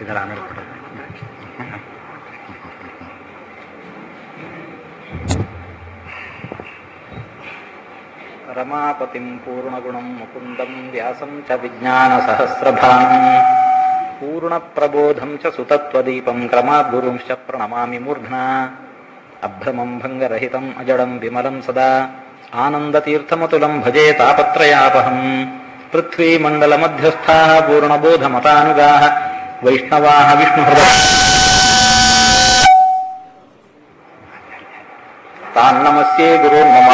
ಇದರ ಆಮೇಲೆ ಕೊಡೋದು ರಮಾಪತಿಂ ಪೂರ್ಣಗುಣಂ ಮುಕುಂದಂ ವ್ಯಾಸಂ ಚ ವಿಜ್ಞಾನಸಹಸ್ರಭಾನಂ ಪೂರ್ಣಪ್ರಬೋಧಂ ಚ ಸುತತ್ವದೀಪಂ ಕ್ರಮಾದ್ಗುರುಂಶ್ಚ ಪ್ರಣಮಾಮಿ ಮೂರ್ಧ್ನಾ ಅಭ್ರಮಂ ಭಂಗರಹಿತಂ ಅಜಡಂ ವಿಮಲಂ ಸದಾ ಆನಂದತೀರ್ಥಮತುಲಂ ಭಜೆ ತಾಪತ್ರಯಾಪಹಂ ಪೃಥ್ವೀಮण्डलमध्यस्थाः पूर्णबोधमतानुगाः वैष्णवाः विष्णुहृदय तान्नमस्ये गुरुर् मम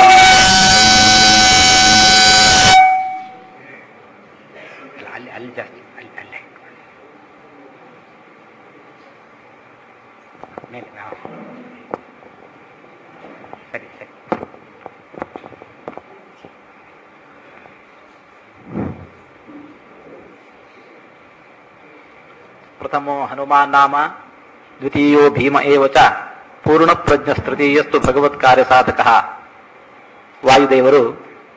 ಅಲ್ಲಿ ಅಲ್ಲಿ ಜಾಸ್ತಿ ಅಲ್ಲಿ ಅಲ್ಲೇ ಮೇಲೆ ನಾವು ಸರಿ ಸರಿ ಪ್ರಥಮೋ ಹನುಮಾನ್ ನಾಮ ದ್ವಿತೀಯೋ ಭೀಮ ಏವ ಚ ಪೂರ್ಣಪ್ರಜ್ಞಸ್ತೃತೀಯಸ್ತು ಭಗವತ್ ಕಾರ್ಯ ಸಾಧಕ ವಾಯುದೇವರು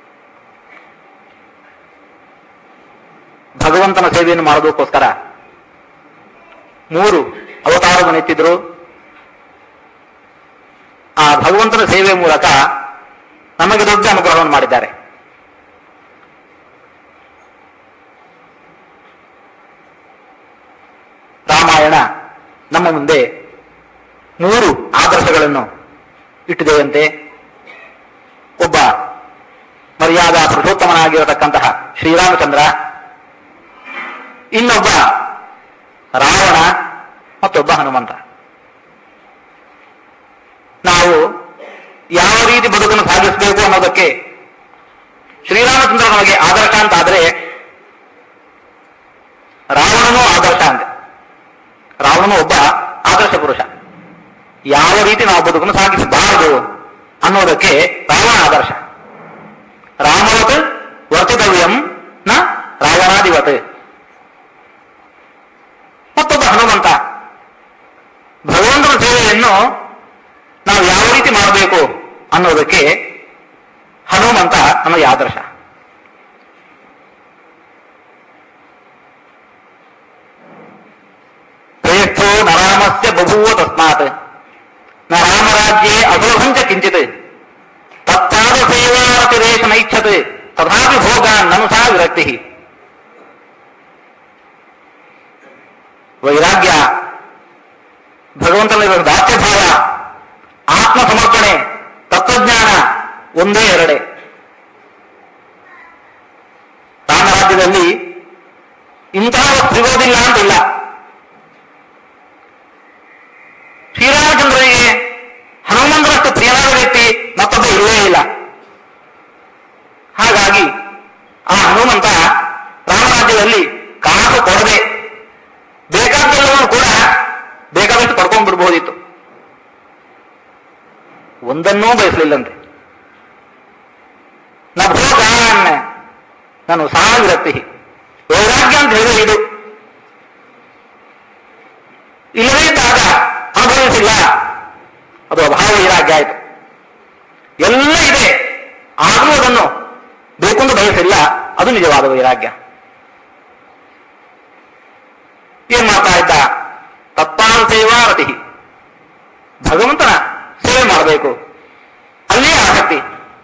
ಭಗವಂತನ ಸೇವೆಯನ್ನು ಮಾಡೋದಕ್ಕೋಸ್ಕರ ಮೂರು ಅವತಾರವನ್ನೆತ್ತಿದ್ರು ಆ ಭಗವಂತನ ಸೇವೆ ಮೂಲಕ ನಮಗೆ ದೊಡ್ಡ ಅನುಗ್ರಹವನ್ನು ಮಾಡಿದ್ದಾರೆ ರಾಮಾಯಣ ನಮ್ಮ ಮುಂದೆ ಮೂರು ಆದರ್ಶಗಳನ್ನು ಇಟ್ಟಿದೆಯಂತೆ ಒಬ್ಬ ಮರ್ಯಾದಾ ಪುರುಷೋತ್ತಮನಾಗಿರತಕ್ಕಂತಹ ಶ್ರೀರಾಮಚಂದ್ರ ಇನ್ನೊಬ್ಬ ರಾವಣ ಮತ್ತೊಬ್ಬ ಹನುಮಂತ ನಾವು ಯಾವ ರೀತಿ ಬದುಕನ್ನು ಸಾಗಿಸಬೇಕು ಅನ್ನೋದಕ್ಕೆ ಶ್ರೀರಾಮಚಂದ್ರ ನಮಗೆ ಆದರ್ಶ ಅಂತ ಆದ್ರೆ ರಾವಣನೂ ಆದರ್ಶ ಅಂತೆ ರಾವಣನು ಒಬ್ಬ ಆದರ್ಶ ಪುರುಷ ಯಾವ ರೀತಿ ನಾವು ಬದುಕನ್ನು ಸಾಗಿಸಬಾರದು ಅನ್ನೋದಕ್ಕೆ ರಾವಣ ಆದರ್ಶ ರಾಮವತ್ ವರ್ತಿತವ್ಯಂ ನ ರಾವಣಾದಿವತ್ ಮತ್ತೊಬ್ಬ ಹನುಮಂತ ಭಗವಂತನ ಸೇವೆಯನ್ನು ನಾವು ಯಾವ ರೀತಿ ಮಾಡಬೇಕು ಅನ್ನೋದಕ್ಕೆ ಹನುಮಂತ ನಮಗೆ ಆದರ್ಶ ಶ್ರೇಷ್ಠೋ ನರಾಮಸ್ಯ ಬಭೂವ ತಸ್ಮಾತ್ ನ ರಾಮರಾಜ್ಯೇ ಅಸುಲಭಂಚ ಕಿಂಚಿತ್ ತತ್ಪಾದ ಸೇವಾರತಿರೇಶ ನೈಚ್ಛತ್ ತಥಾಪಿ ಭೋಗಾನ್ ನನುಸಾ ವಿರಕ್ತಿ ವೈರಾಗ್ಯ ಭಗವಂತನಿರುವ ದಾಸ್ಯಭಾವ ಆತ್ಮ ಸಮರ್ಪಣೆ ತತ್ವಜ್ಞಾನ ಒಂದೇ ಎರಡೇ ರಾಮರಾಜ್ಯದಲ್ಲಿ ಇಂತಹ ಸಿಗೋದಿಲ್ಲ ಅಂತಿಲ್ಲ ಶ್ರೀರಾಮಚಂದ್ರನಿಗೆ ಹನುಮಂತನಷ್ಟು ಪ್ರಿಯವಾದ ವ್ಯಕ್ತಿ ಮತ್ತೊಬ್ಬ ಇಲ್ಲೇ ಇಲ್ಲ ಹಾಗಾಗಿ ಆ ಹನುಮಂತ ರಾಮರಾಜ್ಯದಲ್ಲಿ ಕಾಸು ಕೊಡದೆ ಬೇಕಾದ್ದೆಲ್ಲವೂ ಕೂಡ ಬೇಕಾದಷ್ಟು ಪಡ್ಕೊಂಡು ಬಿಡ್ಬೋದಿತ್ತು ಒಂದನ್ನೂ ಬಯಸಲಿಲ್ಲಂತೆ ನ ಭೋಗಾನ್ ನಾನು ಸಾವಿರತ್ತಿ ವೈರಾಗ್ಯ ಅಂತ ಹೇಳಿದ್ರೆ ಇದು ಇಲ್ಲದೇ ಇದ್ದಾಗ ಅನುಭವಿಸಿಲ್ಲ ಅದು ಅಭಾವ ವೈರಾಗ್ಯ ಆಯಿತು ಎಲ್ಲ ಇದೆ ಆದರೂ ಅದನ್ನು ಬೇಕೆಂದು ಬಯಸಿಲ್ಲ ಅದು ನಿಜವಾದ ವೈರಾಗ್ಯ ಏನ್ ಮಾಡ್ತಾ ಇದ್ದ ತತ್ಪಾಲ್ ಸೇವಾ ರತಿ ಭಗವಂತನ ಸೇವೆ ಮಾಡಬೇಕು ಅಲ್ಲೇ ಆಸಕ್ತಿ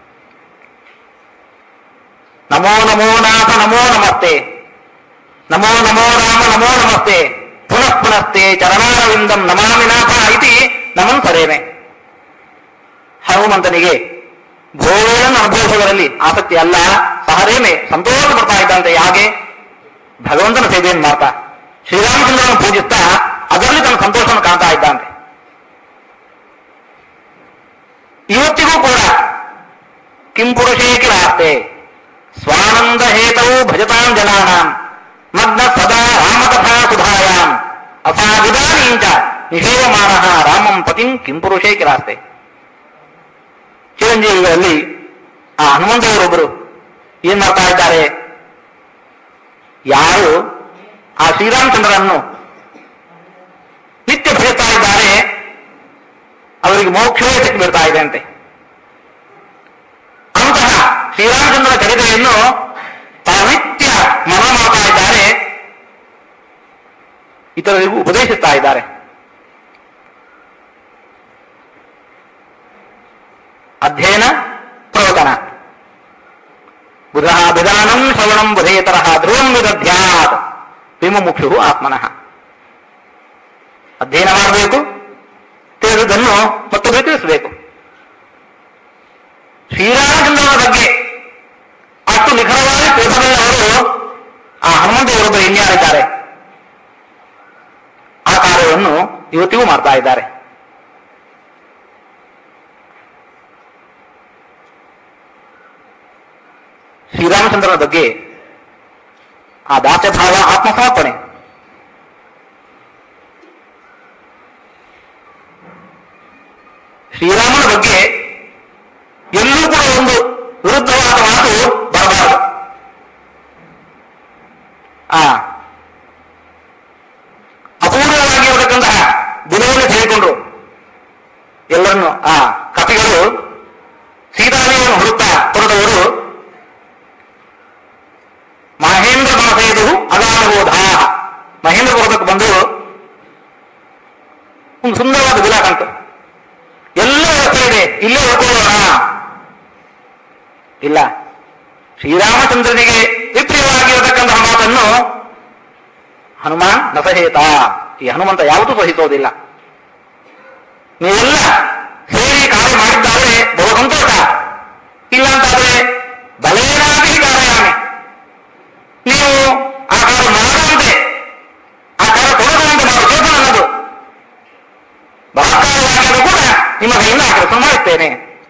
ನಮೋ ನಮೋ ನಾಥ ನಮೋ ನಮಸ್ತೆ ನಮೋ ನಮೋ ರಾಮ ನಮೋ ನಮಸ್ತೆ ಪುನಃ ಪುನಸ್ತೆ ಚರಣಾರವಿಂದಂ ನಮಾಮಿ ನಾಥ ಇತಿ ನಮನ್ ಸರೇನೆ ಹನುಮಂತನಿಗೆ ಭೋಗಗಳನ್ನು ಅನುಭವಿಸುವುದರಲ್ಲಿ ಆಸಕ್ತಿ ಅಲ್ಲ ಸಹರೇನೆ ಸಂತೋಷ ಪಡ್ತಾ ಇದ್ದಂತೆ ಯಾಕೆ ಭಗವಂತನ ಸೇವೆಯನ್ನು ಮಾಡ್ತಾ ಶ್ರೀರಾಮಚಂದ್ರನ ಪೂಜಿಸ್ತಾ ಅದರಲ್ಲಿ ತನ್ನ ಸಂತೋಷವನ್ನು ಕಾಣ್ತಾ ಇದ್ದಂತೆ ಇವತ್ತಿಗೂ ಕೂಡ ಕಿಂಪುರುಷೇ ಕಿಲಾಸ್ತೆ ಸ್ವಾನಂದ ಹೇತವು ಭಜತಾಂ ಜನಾನಾಂ ಮಗ್ನ ಸದಾ ರಾಮಕಥಾ ಸುಧಾಯಾಂ ಅಸಾವಿಧಾನೀಂಚ ನಿಷೇವಮಾನ ರಾಮಂ ಪತಿಂ ಕಿಂಪುರುಷೇ ಕಿಲಾಸ್ತೆ ಚಿರಂಜೀವಿಗಳಲ್ಲಿ ಆ ಹನುಮಂತವರೊಬ್ಬರು ಏನ್ ಮಾಡ್ತಾ ಇದ್ದಾರೆ ಯಾರು ಆ ಶ್ರೀರಾಮಚಂದ್ರನನ್ನು ನಿತ್ಯ ಭಜಿಸ್ತಾ ಇದ್ದಾರೆ ಅವರಿಗೆ ಮೋಕ್ಷವೇ ಸಿಕ್ಕಿ ಬಿಡ್ತಾ ಇದೆ ಅಂತೆ ಅಂತಹ ಶ್ರೀರಾಮಚಂದ್ರ ಚರಿತೆಯನ್ನು ತಾವು ನಿತ್ಯ ಮನ ಮಾಡ್ತಾ ಇದ್ದಾರೆ ಇತರರಿಗೂ ಉಪದೇಶಿಸ್ತಾ ಇದ್ದಾರೆ ಅಧ್ಯಯನ ಪ್ರವಚನ ಬುಧ ಬಿಧಾನಂ ಶ್ರವಣಂ ಬುಧೇತರ ಧ್ರುವಂ ವಿದಧ್ಯಾತ್ ವಿಮುಕ್ಷು ಆತ್ಮನಃ ಅಧ್ಯಯನ ಮಾಡಬೇಕು ತಿಳಿದುದನ್ನು ಮತ್ತೊಬ್ಬರು ತಿಳಿಸಬೇಕು ಶ್ರೀರಾಮಚಂದ್ರನ ಬಗ್ಗೆ ಅಷ್ಟು ನಿಖರವಾಗಿ ತಿಳಿಸಬಲ್ಲ ಅವರು ಆ ಹನುಮಂತೇವರೊಬ್ಬರು ಇನ್ಯಾರಿದ್ದಾರೆ ಆ ಕಾರ್ಯವನ್ನು ಇವತ್ತಿಗೂ ಮಾಡ್ತಾ ಇದ್ದಾರೆ ಶ್ರೀರಾಮಚಂದ್ರನ ಬಗ್ಗೆ ಆ ದಾಸ್ಯಭಾವ ಆತ್ಮಸಮರ್ಪಣೆ ಶ್ರೀರಾಮನ ಬಗ್ಗೆ ಎಲ್ಲೂ ಕೂಡ ಒಂದು ವಿರುದ್ಧವಾದ ಮಾತು ಬರಬಾರದು ಆ ಅಪೂರ್ವವಾಗಿ ಇರತಕ್ಕಂತಹ ಗುಣವನ್ನು ತಿಳಿದುಕೊಂಡ್ರು ಎಲ್ಲರನ್ನು ಆ ಕಪಿಗಳು ಸೀತಾದೇವಿಯನ್ನು ಹುಡುಕ್ತಾ ಹೊರಟವರು ಮಹೇಂದ್ರ ಮನಸೇದು ಅಗಾನಬೋಧ ಮಹೇಂದ್ರ ಪರ್ವತಕ್ಕೆ ಬಂದು ಒಂದು ಸುಂದರವಾದ ಬಿಲ ಕಾಣ್ತು ಎಲ್ಲ ವ್ಯವಸ್ಥೆ ಇದೆ ಇಲ್ಲೇ ಉಳ್ಕೊಳ್ಳೋಣ ಇಲ್ಲ ಶ್ರೀರಾಮಚಂದ್ರನಿಗೆ ವಿಪ್ರಿಯವಾಗಿರತಕ್ಕಂತಹ ಮಾತನ್ನು ಹನುಮಾನ್ ನಸಹೇತ ಈ ಹನುಮಂತ ಯಾವತ್ತೂ ಸಹಿಸೋದಿಲ್ಲ ನೀವೆಲ್ಲ ಸೇರಿ ಕಾರ್ಯ ಮಾಡಿದ್ದಾರೆ ಬಹು ಸಂತೋಷ ಇಲ್ಲ ಅಂತಾದ್ರೆ ಬಲೇನಾಗಿ ಕಾರ್ಯಾಮಿ ನೀವು ಆ ಕಾರ್ಯ ಮಾಡದಂತೆ ಆ ಕಾರ್ಯ ತೊಡಗದಂತೆ ಮಾಡೋ ಕೆಲಸ ನನ್ನದು ಬಲಾತ್ಕಾರವಾಗಿಯೂ ಕೂಡ ನಿಮ್ಮ ಕೈಯಿಂದ ಆ ಕೆಲಸ ಮಾಡುತ್ತೇನೆ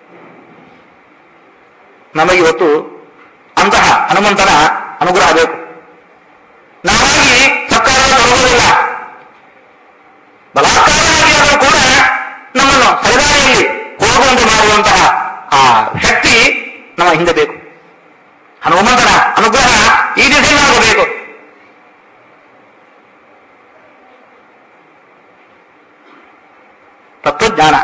ನಮಗೆ ಇವತ್ತು ಅಂತಹ ಹನುಮಂತನ ಅನುಗ್ರಹ ಬೇಕು ನಾವಾಗಿ ಸರ್ಕಾರ ತೊಡಗುವುದಿಲ್ಲ ಬಲಾತ್ಕಾರವಾಗಿಯಾದರೂ ಕೂಡ ನಮ್ಮನ್ನು ಸರಿದಾರಿಯಲ್ಲಿ ಹೋಗುವಂತೆ ಮಾಡುವಂತಹ ಆ ಶಕ್ತಿ ನಮ್ಮ ಹಿಂದೆ ಬೇಕು ಹನುಮಂತನ ಅನುಗ್ರಹ ಈ ದಿಸೆಯಲ್ಲಿ ಆಗಬೇಕು ತತ್ವಜ್ಞಾನ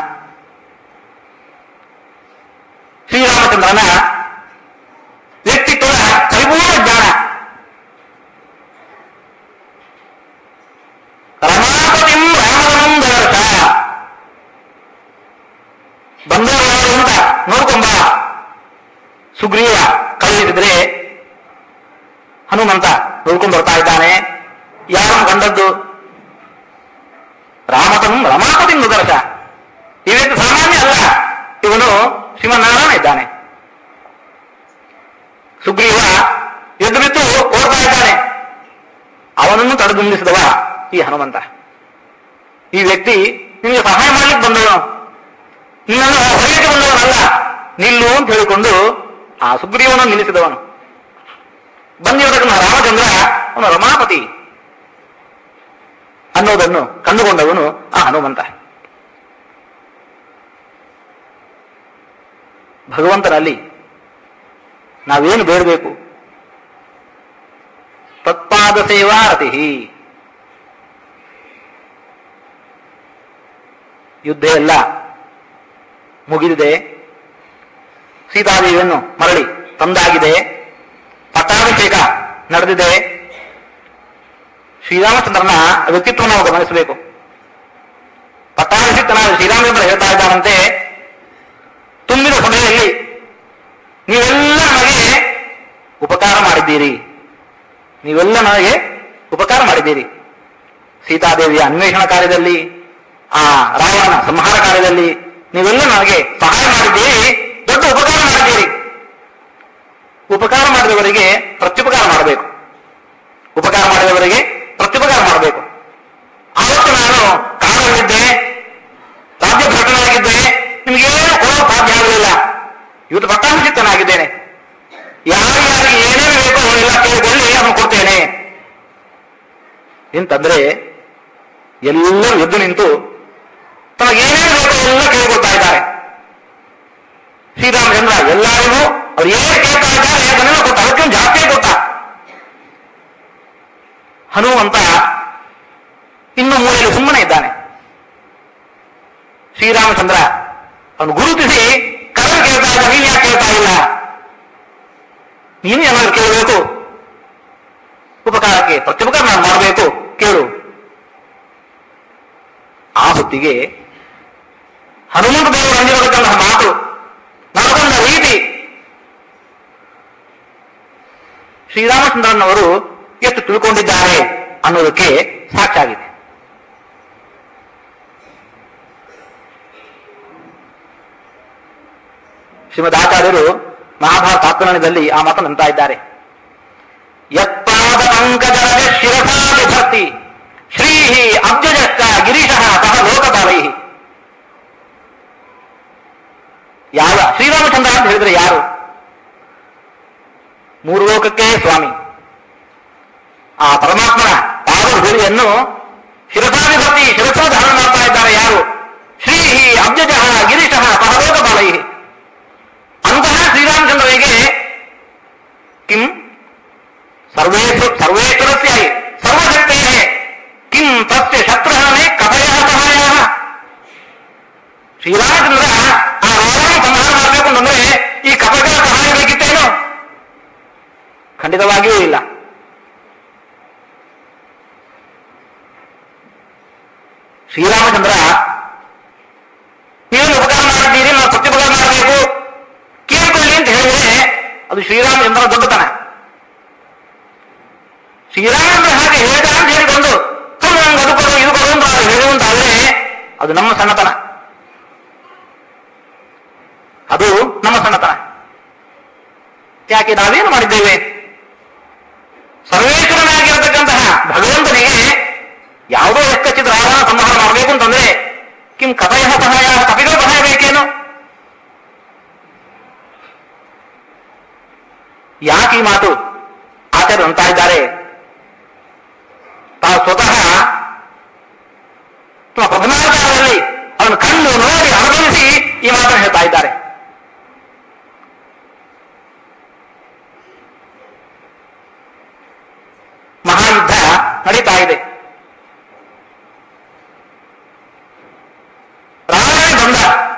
ಶ್ರೀರಾಮಚಂದ್ರನ ವ್ಯಕ್ತಿತ್ವದ ಪರಿಪೂರ್ಣ ಜ್ಞಾನ ರಮಾಪತಿಂ ರಾಮವನಂ ದರ್ಶ ಬಂದವರು ಯಾರು ಅಂತ ನೋಡ್ಕೊಂಬ ಸುಗ್ರೀವ ಕಳುಹಿಸಿದ್ರೆ ಹನುಮಂತ ನೋಡ್ಕೊಂಡು ಬರ್ತಾ ಇದ್ದಾನೆ ಯಾರನ್ನು ಕಂಡದ್ದು ರಾಮತಂ ರಮಾಪತಿ ನುದರ್ಶ ಈ ವ್ಯಕ್ತಿ ಸಾಮಾನ್ಯ ಅಲ್ಲ ಇವನು ಶ್ರೀಮನ್ನಾರಾಯಣ ಇದ್ದಾನೆ ಸುಗ್ರೀವ ಎದ್ದು ಬಿದ್ದು ಓಡ್ತಾ ಇದ್ದಾನೆ ಅವನನ್ನು ತಡೆದು ನಿಲ್ಲಿಸಿದವ ಈ ಹನುಮಂತ ಈ ವ್ಯಕ್ತಿ ನಿಮಗೆ ಸಹಾಯ ಮಾಡ್ಲಿಕ್ಕೆ ಬಂದವನು ನಿನ್ನನ್ನು ಹೊರಗೆ ಬಂದವನಲ್ಲ ನಿಲ್ಲು ಅಂತ ಹೇಳಿಕೊಂಡು ಆ ಸುಗ್ರೀವನನ್ನು ನಿಲ್ಲಿಸಿದವನು ಬಂದಿರತಕ್ಕಂಥ ರಾಮಚಂದ್ರ ಅವನು ರಮಾಪತಿ ಅನ್ನೋದನ್ನು ಕಂಡುಕೊಂಡವನು ಆ ಹನುಮಂತ ಭಗವಂತನಲ್ಲಿ ನಾವೇನು ಬೇಡಬೇಕು ತತ್ಪಾದ ಸೇವಾ ರತಿ ಯುದ್ಧ ಎಲ್ಲ ಮುಗಿದಿದೆ ಸೀತಾದೇವಿಯನ್ನು ಮರಳಿ ತಂದಾಗಿದೆ ಪಟ್ಟಾಭಿಷೇಕ ನಡೆದಿದೆ ಶ್ರೀರಾಮಚಂದ್ರನ ವ್ಯಕ್ತಿತ್ವ ನಾವು ಗಮನಿಸಬೇಕು ಪಟ್ಟಾಭಿಷಿಕ್ತನಾದ ಶ್ರೀರಾಮಚಂದ್ರ ಹೇಳ್ತಾ ಇದ್ದಾನಂತೆ ತುಂಬಿದ ಸಭೆಯಲ್ಲಿ ನೀವೆಲ್ಲ ನನಗೆ ಉಪಕಾರ ಮಾಡಿದ್ದೀರಿ ನೀವೆಲ್ಲ ನನಗೆ ಉಪಕಾರ ಮಾಡಿದ್ದೀರಿ ಸೀತಾದೇವಿಯ ಅನ್ವೇಷಣ ಕಾರ್ಯದಲ್ಲಿ ಆ ರಾವಣನ ಸಂಹಾರ ಕಾರ್ಯದಲ್ಲಿ ನೀವೆಲ್ಲ ನನಗೆ ಸಹಾಯ ಮಾಡಿದ್ದೀರಿ ದೊಡ್ಡ ಉಪಕಾರ ಮಾಡಿದ್ದೀರಿ ಉಪಕಾರ ಮಾಡಿದವರಿಗೆ ಪ್ರತ್ಯುಪಕಾರ ಮಾಡಬೇಕು ಉಪಕಾರ ಮಾಡಿದವರಿಗೆ ಪ್ರತ್ಯುಪಕಾರ ಮಾಡಬೇಕು ಆವತ್ತು ನಾನು ಕಾರಣವಿದ್ದೆ ರಾಜ್ಯ ಭ್ರಷ್ಟನಾಗಿದ್ದೆ ನಿಮಗೇನು ಕೊಡೋ ಸಾಧ್ಯ ಆಗಲಿಲ್ಲ ಇವತ್ತು ಪಟ್ಟಾಭಿಷಿಕ್ತನಾಗಿದ್ದೇನೆ ಯಾರ್ಯಾರಿಗೆ ಏನೇನು ಬೇಕೋ ಎಲ್ಲ ಕೇಳಿಕೊಳ್ಳಿ ಅದನ್ನು ಕೊಡ್ತೇನೆ ಎಂತಂದ್ರೆ ಎಲ್ಲರೂ ಎದ್ದು ನಿಂತು ತಮಗೇನೇನು ಬೇಕೋ ಎಲ್ಲ ಕೇಳಿಕೊಳ್ತಾ ಇದ್ದಾರೆ ಶ್ರೀರಾಮಚಂದ್ರ ಎಲ್ಲರಿಗೂ ಅವ್ರು ಏನು ಕೇಳ್ತಾ ಇದ್ದಾರೆ ಅದನ್ನೆಲ್ಲ ಕೊಟ್ಟ ಅದಕ್ಕೆ ಜಾಸ್ತಿ ಕೊಟ್ಟ ಹನುಮಂತ ಇನ್ನು ಮೂಲೆಯಲ್ಲಿ ಸುಮ್ಮನೆ ಇದ್ದಾನೆ ಶ್ರೀರಾಮಚಂದ್ರ ಅವನು ಗುರುತಿಸಿ ಕರೆ ಕೇಳ್ತಾ ಇದ್ದ ನೀನ್ ಯಾಕೆ ಕೇಳ್ತಾ ಇಲ್ಲ ನೀನು ಏನಾದ್ರು ಕೇಳಬೇಕು ಉಪಕಾರಕ್ಕೆ ಪ್ರತ್ಯುಪಕಾರ ನಾನು ಮಾಡಬೇಕು ಕೇಳು ಹೊತ್ತಿಗೆ ಹನುಮಂತ ದೇವರು ಅಂದಿರತಕ್ಕಂತಹ ಮಾತು ನಡೆದಂತ ರೀತಿ ಶ್ರೀರಾಮಚಂದ್ರನವರು ಎಷ್ಟು ತಿಳ್ಕೊಂಡಿದ್ದಾರೆ ಅನ್ನೋದಕ್ಕೆ ಸಾಕ್ಷಾಗಿದೆ ಶ್ರೀಮದ್ ಆಚಾರ್ಯರು ಮಹಾಭಾರತ ತಾತ್ಪರ್ಯದಲ್ಲಿ ಆ ಮಾತನ್ನು ಅಂತ ಇದ್ದಾರೆ ಯತ್ಪಾದ ಪಂಕಜರಜ ಶಿರಸಾದಿ ಭರ್ತಿ ಶ್ರೀ ಅಬ್ಜಜಶ್ಚ ಗಿರೀಶಃ ಸಹ ಲೋಕಪಾಲೈ ಯಾವ ಶ್ರೀರಾಮಚಂದ್ರ ಅಂತ ಹೇಳಿದ್ರೆ ಯಾರು ಮೂರು ಲೋಕಕ್ಕೆ ಸ್ವಾಮಿ ಆ ಪರಮಾತ್ಮನ ಪಾದ ಧೂಳಿಯನ್ನು ಶಿರಸಾದಿ ಭಕ್ತಿ ಶಿರಸ ಧಾರಣ ಮಾಡ್ತಾ ಇದ್ದಾರೆ ಯಾರು ಶ್ರೀ ಅಬ್ಜಜಃ ಗಿರೀಶಃ ಸಹ ಲೋಕಪಾಲೈ ಅಂತಹ ಶ್ರೀರಾಮಚಂದ್ರನಿಗೆ ಕಿಂ ಸರ್ವೇಶು ಸರ್ವೇಶ್ವರಸ್ಯ ಹಿ ಸರ್ವಶಕ್ತೇಃ ಕಿಂ ತಸ್ಯ ಶತ್ರುಹರಣೆ ಕಥಯ ಸಹಾಯ ಶ್ರೀರಾಮಚಂದ್ರ ಆ ರಾವಣ ಸಂಹಾರ ಮಾಡಬೇಕು ಅಂತಂದ್ರೆ ಈ ಕಥಗಳ ಸಹಾಯ ಬೇಕಿತ್ತೇನು ಖಂಡಿತವಾಗಿಯೂ ಇಲ್ಲ ಶ್ರೀರಾಮಚಂದ್ರ ನೀವೇನು ಉಪಕಾರ ಮಾಡಿದ್ದೀರಿ ನಾವು ಪ್ರತ್ಯುಪಕಾರ ಮಾಡಬೇಕು ಕೇಳಿಕೊಳ್ಳಿ ಅಂತ ಹೇಳಿದ್ರೆ ಅದು ಶ್ರೀರಾಮಚಂದ್ರನ ದೊಡ್ಡತನ ಶ್ರೀರಾಮಚಂದ್ರ ಹಾಗೆ ಹೇಳಿದ ಅಂತ ಹೇಳಿಕೊಂಡು ಸುಮ್ಮನೆ ನಂಗೆ ಅದು ಕೊಡು ಇದು ಕೊಡು ಅಂತ ಹೇಳುವಂತಾದ್ರೆ ಅದು ನಮ್ಮ ಸಣ್ಣತನ ಅದು ನಮ್ಮ ಸಣ್ಣತನ ಯಾಕೆ ನಾವೇನು ಮಾಡಿದ್ದೇವೆ ಸರ್ವೇಶ್ವರನಾಗಿರತಕ್ಕಂತಹ ಭಗವಂತನಿಗೆ ಯಾವುದೋ ಎಕ್ಕಚ್ಚಿದ ರಾವಣ ಸಂಹಾರ ಮಾಡಬೇಕು ಅಂತಂದ್ರೆ ಕಿಂ ಕಥಯ ಸಹಾಯ ಕಪಿಗಳ ಸಹಾಯ ಬೇಕೇನು ಯಾಕೆ ಈ ಮಾತು ಆಚಾರ್ಯರು ಅಂತ ಇದ್ದಾರೆ ತಾವು ಸ್ವತಃ ತಮ್ಮ ಪ್ರಥಮಾಚಾರದಲ್ಲಿ ಅವನು ಕಣ್ಣು ನೋಡಿ ಅನುಭವಿಸಿ ಈ ಮಾತನ್ನು ಹೇಳ್ತಾ ಇದ್ದಾರೆ ಮಹಾಯುದ್ಧ ನಡೀತಾ ಇದೆ ರಾವಣ ಬಂದ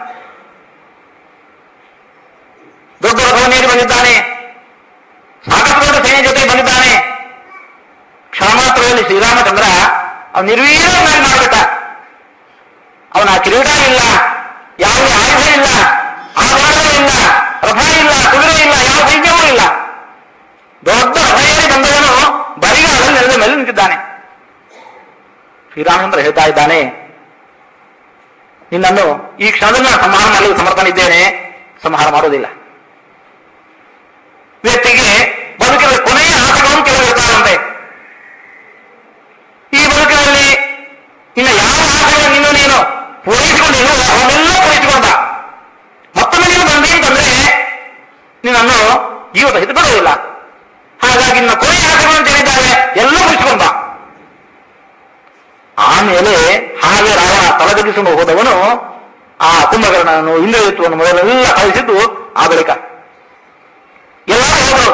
ದೊಡ್ಡ ರಥವನ್ನೇರಿ ಬಂದಿದ್ದಾನೆ ಸಾಕಷ್ಟು ದೊಡ್ಡ ಸೇನೆ ಜೊತೆ ಬಂದಿದ್ದಾನೆ ಕ್ಷಣಮಾತ್ರದಲ್ಲಿ ಶ್ರೀರಾಮಚಂದ್ರ ಅವನು ನಿರ್ವೀರ್ಯವಾಗಿ ಮಾಡಿಬಿಟ್ಟ ಅವನ ಕಿರೀಟ ಇಲ್ಲ ಯಾವುದೇ ಆಯುಧ ಇಲ್ಲ ಆಭರಣ ಇಲ್ಲ ರಥ ಇಲ್ಲ ಕುದುರೆ ಇಲ್ಲ ಯಾವ ಸೈನ್ಯವೂ ಇಲ್ಲ ದೊಡ್ಡ ರಥೇರಿ ಬಂದವನು ಬರಿಗಾಲಲ್ಲಿ ನೆಲದ ಮೇಲೆ ನಿಂತಿದ್ದಾನೆ ಶ್ರೀರಾಮಚಂದ್ರ ಹೇಳ್ತಾ ಇದ್ದಾನೆ ನಿನ್ನನ್ನು ಈ ಕ್ಷಣದಲ್ಲಿ ನಾನು ಸಂಹಾರ ಮಾಡಲು ಸಮರ್ಥನಿದ್ದೇನೆ ಸಂಹಾರ ಮಾಡುವುದಿಲ್ಲ ವ್ಯಕ್ತಿಗೆ ಬದುಕಿನ ಕೊನೆಯ ಆಸೆಗಳನ್ನು ಕೆಲವು ಇರ್ತಾರಂತೆ ಈ ಬದುಕಿನಲ್ಲಿ ನಿನ್ನ ಯಾವ ಆಸೆಗಳನ್ನು ನೀನು ನೀನು ಪೂರೈಸಿಕೊಂಡಿಲ್ಲ ಅವನ್ನೆಲ್ಲ ಪೂರೈಸಿಕೊಂಡ ಮತ್ತೊಮ್ಮೆ ನೀನು ಬಂದಿ ಅಂತಂದ್ರೆ ನಿನ್ನನ್ನು ಜೀವದ ಹಿತ ಬಿಡುವುದಿಲ್ಲ ಹಾಗಾಗಿ ನಿನ್ನ ಕೊನೆಯ ಆಸೆಗಳನ್ನು ತಿಳಿದ್ದಾರೆ ಎಲ್ಲ ಮುಗಿಸಿಕೊಂಡ ಆಮೇಲೆ ಹಾಗೆ ರಾವಣ ತಲೆದಗಿಸಿಕೊಂಡು ಹೋದವನು ಆ ಕುಂಭಕರ್ಣನನ್ನು ಇಂದ್ರಜಿತ್ವವನ್ನು ಮೊದಲೆಲ್ಲ ಕಳಿಸಿದ್ದು ಆ ಬಳಿಕ ಎಲ್ಲರೂ ಹೋದರು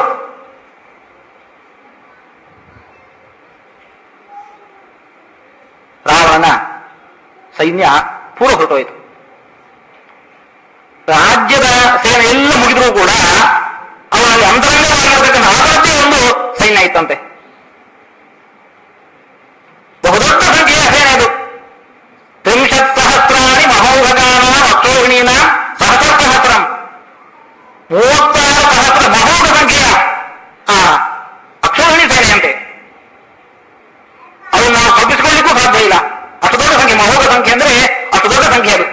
ರಾವಣನ ಸೈನ್ಯ ಪೂರ್ವ ಹೊರಟೋಯ್ತು ರಾಜ್ಯದ ಸೇನೆ ಎಲ್ಲ ಮುಗಿದರೂ ಕೂಡ ಅವನಲ್ಲಿ ಅಂತರಂಗವಾಗಿರತಕ್ಕಂಥ ಅವರದ್ದೇ ಒಂದು ಸೈನ್ಯ ಇತ್ತಂತೆ ಬಹುದೊಡ್ಡ ಸಂಖ್ಯೆಯ ಸೇನೆ ಅದು ತ್ರಿಂಶತ್ ಸಹಸ್ರಾಣಿ ಮಹೋಘಗಾನ ಅಕ್ಷೋಹಿಣೀನ ಸಹಸ್ರ ಸಹಸ್ರಂ ಮೂವತ್ತಾರು ಸಹಸ್ರ ಮಹೋಘ ಸಂಖ್ಯೆಯ ಆ ಅಕ್ಷೋಹಿಣಿ ಸೇನೆಯಂತೆ ಅದನ್ನು ನಾವು ಕಲ್ಪಿಸಿಕೊಳ್ಳಿಕ್ಕೂ ಸಾಧ್ಯ ಇಲ್ಲ ಅಷ್ಟು ದೊಡ್ಡ ಸಂಖ್ಯೆ ಮಹೋಘ ಸಂಖ್ಯೆ ಅಂದ್ರೆ ಅಷ್ಟು ದೊಡ್ಡ ಸಂಖ್ಯೆ ಅದು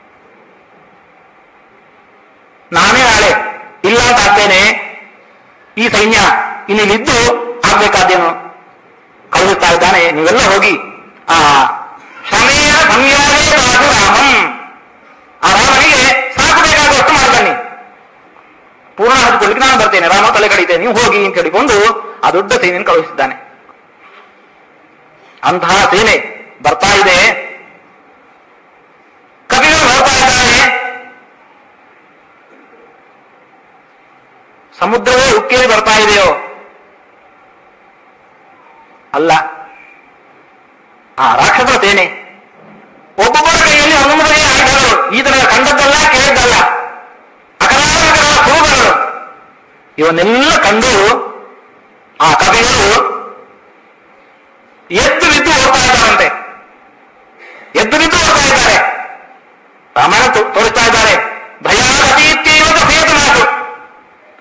ನಾನೇ ನಾಳೆ ಇಲ್ಲ ಅಂತ ಆಗ್ತೇನೆ ಈ ಸೈನ್ಯ ಇನ್ನಿಲ್ಲಿದ್ದು ಆಗ್ಬೇಕಾದ್ದೇನು ಕಳುಹಿಸ್ತಾ ಇದ್ದಾನೆ ನೀವೆಲ್ಲ ಹೋಗಿ ಆ ಸಮಯ ಸಂಯೋಗೇ ಬಾದು ರಾಮಂ ಆ ರಾಮನಿಗೆ ಸಾಕು ಬೇಕಾಗುವಷ್ಟು ಮಾಡ್ತಾನೆ ಪೂರ್ಣ ಹಚ್ಕೊಳ್ಳಿಕ್ಕೆ ನಾನು ಬರ್ತೇನೆ ರಾಮ ತಲೆ ಕಡಿತೇನೆ ನೀವು ಹೋಗಿ ಅಂತ ಹೇಳಿಕೊಂಡು ಆ ದೊಡ್ಡ ಸೇನೆಯನ್ನು ಕಳುಹಿಸಿದ್ದಾನೆ ಅಂತಹ ಸೇನೆ ಬರ್ತಾ ಇದೆ ಕವಿಗಳು ಬರ್ತಾ ಇದ್ದಾನೆ ಸಮುದ್ರವೇ ಉಕ್ಕೇರಿ ಬರ್ತಾ ಇದೆಯೋ ಅಲ್ಲ ಆ ರಾಕ್ಷಸರ ಸೇನೆ ಒಬ್ಬೊಬ್ಬರ ಕೈಯಲ್ಲಿ ಒಂದೊಂದು ಬಗೆಯ ಆಯುಧಗಳು ಈತನ ಕಂಡದ್ದಲ್ಲ ಕೇಳಿದ್ದಲ್ಲ ಅಕರಾರ ಸುರುಗಳು ಇವನ್ನೆಲ್ಲ ಕಂಡು ಆ ಕವಿಗಳು ಎದ್ದು ಬಿದ್ದು ಓಡ್ತಾ ಇದ್ದಾರಂತೆ ಎದ್ದು ಬಿದ್ದು ಓಡ್ತಾ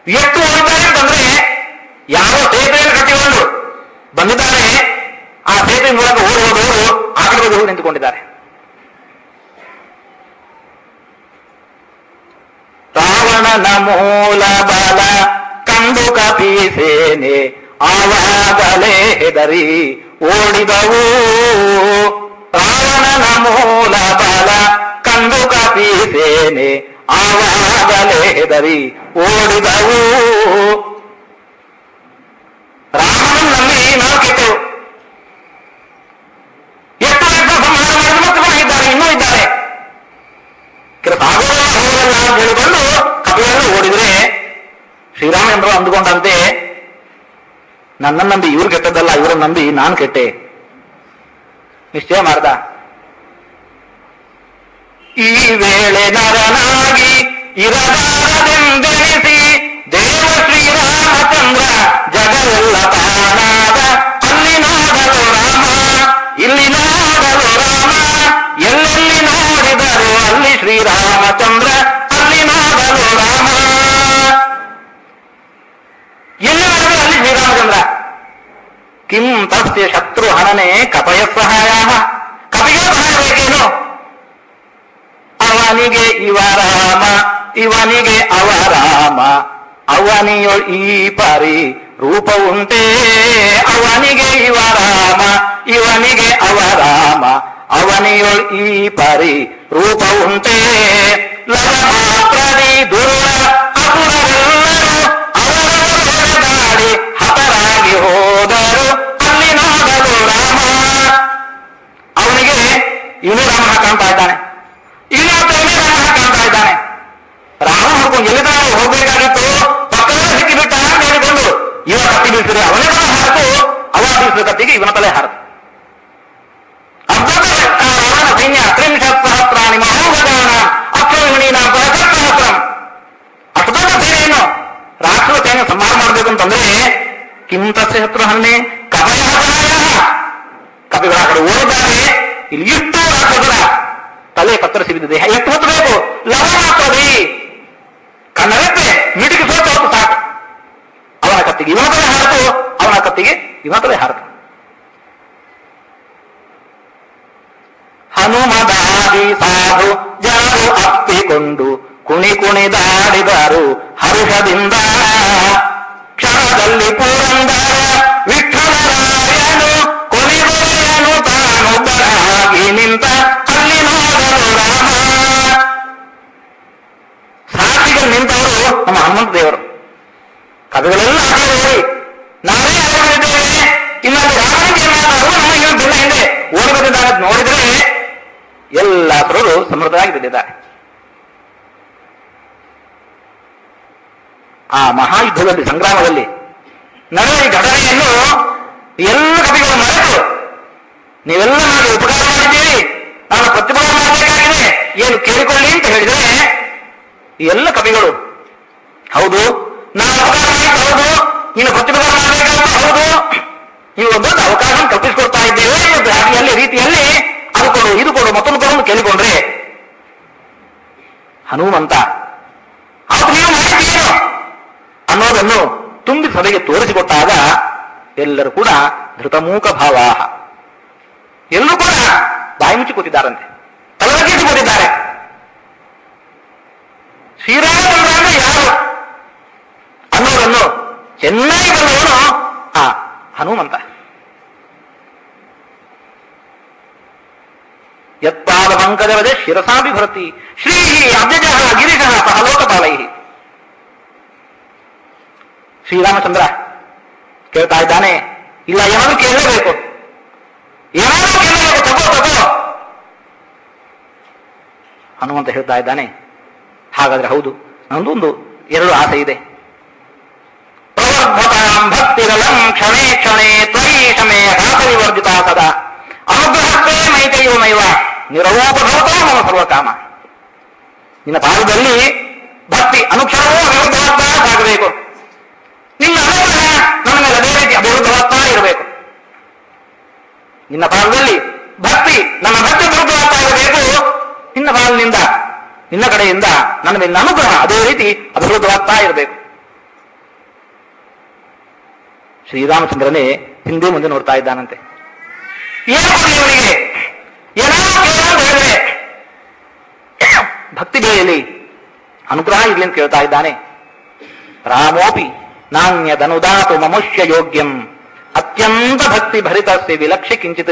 ಎಷ್ಟು ಓಡಿದ್ದಾರೆ ಅಂತಂದ್ರೆ ಯಾರೋ ಸೇತುವೆಯನ್ನು ಕಟ್ಟಿಕೊಂಡು ಬಂದಿದ್ದಾರೆ ಆ ಸೇತುವೆ ಮೂಲಕ ಓಡಿ ಹೋದವರು ಆ ಕಡೆ ಹೋಗಿ ನಿಂತುಕೊಂಡಿದ್ದಾರೆ ರಾವಣನ ಮೂಲ ಬಲ ಕಂಡು ಕಪೀಸೇನೆ ಆವಾಗಲೇ ಹೆದರಿ ಓಡಿದವು ರಾವಣನ ಮೂಲ ಬಲ ಕಂಡು ಕಪೀಸೇನೆ ಆವಾಗಲೇ ಹೆದರಿ ಓಡಿದವು ರಾಮನ ನಂಬಿ ನಾವು ಕೆಟ್ಟೆವು ಎಷ್ಟು ಲಕ್ಷ ಸಂಹಾರ ಮಾಡಿದ್ರು ಮತ್ತೆ ಕೂಡ ಇದ್ದಾರೆ ಇನ್ನೂ ಇದ್ದಾರೆ ಕೆಲವು ಆಗೋಲ್ಲ ಹೋಗಲ್ಲ ಅಂತ ಹೇಳಿಕೊಂಡು ಕಪಿಗಳನ್ನು ಓಡಿದ್ರೆ ಶ್ರೀರಾಮಚಂದ್ರ ಅಂದುಕೊಂಡಂತೆ ನನ್ನ ನಂಬಿ ಇವ್ರು ಕೆಟ್ಟದ್ದಲ್ಲ ಇವರನ್ನ ನಂಬಿ ನಾನು ಕೆಟ್ಟೆ ನಿಶ್ಚಯ ಮಾಡ್ದ ಈ ವೇಳೆ ನರನಾಗಿ ಇರಬಾರದೆಂದೆನಿಸಿ ದೇವ ಶ್ರೀರಾಮಚಂದ್ರ ಜಗವೆಲ್ಲ ತಾನಾದ ಅಲ್ಲಿ ನೋಡಲು ರಾಮ ಇಲ್ಲಿ ನೋಡಲು ರಾಮ ಎಲ್ಲೆಲ್ಲಿ ನೋಡಿದರು ಅಲ್ಲಿ ಶ್ರೀರಾಮಚಂದ್ರ ಅಲ್ಲಿ ನೋಡಲು ರಾಮ ಎಲ್ಲಿ ನೋಡಿದ್ರು ಅಲ್ಲಿ ಶ್ರೀರಾಮಚಂದ್ರ ಕಿಂ ತಸ್ಯ ಶತ್ರು ಹನನೆ ಕಪಯ ಸಹಾಯ ಕಪಿಗೆ ಸಹಾಯ ಬೇಕೇನು ಅವನಿಗೆ ಇವ ರಾಮ ಇವನಿಗೆ ಅವ ರಾಮ ಅವನಿಯೊಳ್ ಈ ಪರಿ ರೂಪ ಉಂಟೇ ಅವನಿಗೆ ಇವ ರಾಮ ಇವನಿಗೆ ಅವ ರಾಮ ಅವನಿಯೊಳ್ ಈ ಪರಿ ರೂಪ ಉಂಟೇ ಲವ ಮಾತ್ರದಿ ದುರ್ಲ ಅಸುರರೆಲ್ಲರೂ ಅವರವರೊಡನಾಡಿ ಹತರಾಗಿ ಹೋದರು ಅಲ್ಲಿ ನೋಡಲು ರಾಮ ಅವನಿಗೆ ಇವನು ರಾಮ ಕಾಣ್ತಾ ಇದ್ದಾನೆ ಇನ್ನೊಬ್ಬನೇ ರಾಮ ಕಾಣ್ತಾ ಇದ್ದಾನೆ ರಾಮ ಹುಡ್ಕೊಂಡು ಎಲ್ಲಿದ್ದಾನೆ ಹೋಗ್ಬೇಕಾಗಿತ್ತು ಪಕ್ಕದಲ್ಲಿ ಸಿಕ್ಕಿಬಿಟ್ಟ ಅಂತ ಹೇಳಿಕೊಂಡು ಇವ ಕತ್ತಿ ಬೀಸಿದ್ರೆ ಅವನೇ ತಲೆ ಹಾರತು ಅವ ಬೀಸಿದ ಕತ್ತಿಗೆ ಇವನ ತಲೆ ಹಾರತು ಅರ್ಧದ ರಾವಣ ಸೈನ್ಯ ತ್ರಿಂಶತ್ ಸಹಸ್ರಾಣಿ ಮಹೋಗದಾನ ಅಕ್ಷವಿಣೀನ ಸಹಸ್ರಂ ಅಷ್ಟು ದೊಡ್ಡ ಸೇನೆಯನ್ನು ರಾಷ್ಟ್ರ ಸೈನ್ಯ ಸಂಹಾರ ಮಾಡಬೇಕು ಅಂತಂದ್ರೆ ಕಿಂ ತಸ್ಯ ಶತ್ರು ಹನ್ನೆ ಕಪಯ ಕಪಿಗಳ ಆ ಕಡೆ ಓಡಿದ್ದಾರೆ ಇಲ್ಲಿ ಇಷ್ಟು ರಾಕ್ಷಸರ ತಲೆ ಕತ್ತರಿಸಿ ಬಿದ್ದಿದೆ ಎಷ್ಟು ಹೊತ್ತು ಬೇಕು ಲವಣಾತ್ರದಿ ಕಣ್ಣರೆಪ್ಪೆ ಮಿಟಿಗೆ ಸೋತು ಹೊತ್ತು ಸಾಕು ಅವನ ಕತ್ತಿಗೆ ಇವನ ತಲೆ ಹಾರತು ಅವನ ಕತ್ತಿಗೆ ಇವನ ತಲೆ ಹಾರತು ಹನುಮದಾದಿ ಸಾಧು ಜನರು ಅಪ್ಪಿಕೊಂಡು ಕುಣಿ ಕುಣಿದಾಡಿದರು ಹರುಷದಿಂದ ಕ್ಷಣದಲ್ಲಿ ಪುರಂದರ ವಿಠಲರಾಯನು ಕೊನೆಗೊರೆಯನು ತಾನೊಬ್ಬರಾಗಿ ನಿಂತ ಅಲ್ಲಿ ನೋಡಲು ರಾಮ ಸಾಕ್ಷಿಗೆ ನಿಂತವರು ನಮ್ಮ ಹನುಮಂತ ದೇವರು ಕವಿಗಳೆಲ್ಲ ಹಾಗೆ ನಾವೇ ಆಗಿದ್ದೇವೆ ಇನ್ನೊಂದು ರಾಮನಿಗೆ ಏನಾದರೂ ನಮ್ಮ ಇನ್ನೊಂದು ದಿನ ಹಿಂದೆ ಓಡಿ ಬಂದಿದ್ದಾರೆ ಅಂತ ನೋಡಿದ್ರೆ ಎಲ್ಲ ತರರು ಸಮೃದ್ಧವಾಗಿ ಬಿದ್ದಿದ್ದಾರೆ ಆ ಮಹಾಯುದ್ಧದಲ್ಲಿ ಸಂಗ್ರಾಮದಲ್ಲಿ ನಡೆದ ಈ ಘಟನೆಯನ್ನು ಎಲ್ಲ ಕವಿಗಳು ಮರೆತು ನೀವೆಲ್ಲ ನನಗೆ ಉಪಕಾರ ಮಾಡಿದ್ದೀರಿ ನಾನು ಪ್ರತಿಫಲ ಮಾಡಬೇಕಾಗಿದೆ ಏನು ಕೇಳಿಕೊಳ್ಳಿ ಅಂತ ಹೇಳಿದ್ರೆ ಈ ಎಲ್ಲ ಕವಿಗಳು ಹೌದು ನಾವು ಅವಕಾಶ ಮಾಡಿದ್ದು ಹೌದು ನೀನು ಪ್ರತಿಫಲ ಮಾಡಬೇಕಾದ ಹೌದು ನೀವು ಒಂದು ದೊಡ್ಡ ಅವಕಾಶ ಕಲ್ಪಿಸಿಕೊಡ್ತಾ ಇದ್ದೇವೆ ಎಂದು ಹಾಗೆಯಲ್ಲಿ ರೀತಿಯಲ್ಲಿ ಅದು ಕೊಡು ಇದು ಕೊಡು ಮತ್ತೊಂದು ಕೊಡು ಅಂತ ಕೇಳಿಕೊಂಡ್ರೆ ಹನುಮಂತ ಅದು ನೀವು ಮಾಡಿದ್ದೀರೋ ಅನ್ನೋದನ್ನು ತುಂಬಿ ಸಭೆಗೆ ತೋರಿಸಿಕೊಟ್ಟಾಗ ಎಲ್ಲರೂ ಕೂಡ ಧೃತಮೂಕ ಭಾವ ಎಲ್ಲರೂ ಕೂಡ ಬಾಯಿ ಮುಚ್ಚಿ ಕೂತಿದ್ದಾರಂತೆ ತಲೆಬಗ್ಗಿಸಿ ಕೂತಿದ್ದಾರೆ ಶ್ರೀರಾಮಚಂದ್ರ ಅಂದ್ರೆ ಯಾರು ಅನ್ನೋದನ್ನು ಚೆನ್ನಾಗಿ ಬಲ್ಲವನು ಆ ಹನುಮಂತ ಯತ್ಪಾದ ಪಂಕಜವದೆ ಶಿರಸಾಭಿ ಭರತಿ ಶ್ರೀ ಅಬ್ಜಜ ಗಿರಿಶ ಸಹ ಲೋಕಪಾಲೈ ಶ್ರೀರಾಮಚಂದ್ರ ಕೇಳ್ತಾ ಇದ್ದಾನೆ ಇಲ್ಲ ಏನಾದ್ರು ಕೇಳಲೇಬೇಕು ಏನಾದ್ರು ಕೇಳಬೇಕು ತಗೋ ತಗೋ ಹನುಮಂತ ಹೇಳ್ತಾ ಇದ್ದಾನೆ ಹಾಗಾದ್ರೆ ಹೌದು ನಂದೊಂದು ಎರಡು ಆಸೆ ಇದೆ ಪ್ರವರ್ಧತಾಂ ಭಕ್ತಿರಲಂ ಕ್ಷಣೇ ಕ್ಷಣೇ ತ್ವಯಿ ಶಮೇ ಹಾಸವಿವರ್ಜಿತ ಸದಾ ಅನುಗ್ರಹಕ್ಕೆ ಮೈತೆಯೋ ಮೈವ ನಿರವೋಪಭವತೋ ಮಮ ಸರ್ವಕಾಮ ನಿನ್ನ ಪಾದದಲ್ಲಿ ಭಕ್ತಿ ಅನುಕ್ಷಣವೂ ಅಭಿವೃದ್ಧವಾಗ್ತಾ ಸಾಗಬೇಕು ನಿನ್ನ ಅನುಗ್ರಹ ನನ್ನ ಮೇಲೆ ಅದೇ ರೀತಿ ಅಭಿವೃದ್ಧವಾಗ್ತಾ ಇರಬೇಕು ನಿನ್ನ ಪಾದದಲ್ಲಿ ಭಕ್ತಿ ನನ್ನ ಭಕ್ತಿ ಅಭಿವೃದ್ಧವಾಗ್ತಾ ಇರಬೇಕು ನಿನ್ನ ಪಾದನಿಂದ ನಿನ್ನ ಕಡೆಯಿಂದ ನನ್ನ ಮೇಲಿನ ಅನುಗ್ರಹ ಅದೇ ರೀತಿ ಅಭಿವೃದ್ಧವಾಗ್ತಾ ಇರಬೇಕು ಶ್ರೀರಾಮಚಂದ್ರನೇ ಹಿಂದೆ ಮುಂದೆ ನೋಡ್ತಾ ಇದ್ದಾನಂತೆ ಏನು ಕೊಡ್ಲಿ ಇವನಿಗೆ ಏನಾದ್ರು ಕೇಳ ಅಂತ ಹೇಳಿದ್ರೆ ಭಕ್ತಿ ಬೆಳೆಯಲಿ ಅನುಗ್ರಹ ಇರ್ಲಿ ಅಂತ ಕೇಳ್ತಾ ಇದ್ದಾನೆ ರಾಮೋಪಿ ನಾಣ್ಯದನುದಾತು ಮಮುಷ್ಯ ಯೋಗ್ಯಂ ಅತ್ಯಂತ ಭಕ್ತಿ ಭರಿತಸ್ಯ ವಿಲಕ್ಷ್ಯ ಕಿಂಚಿತ್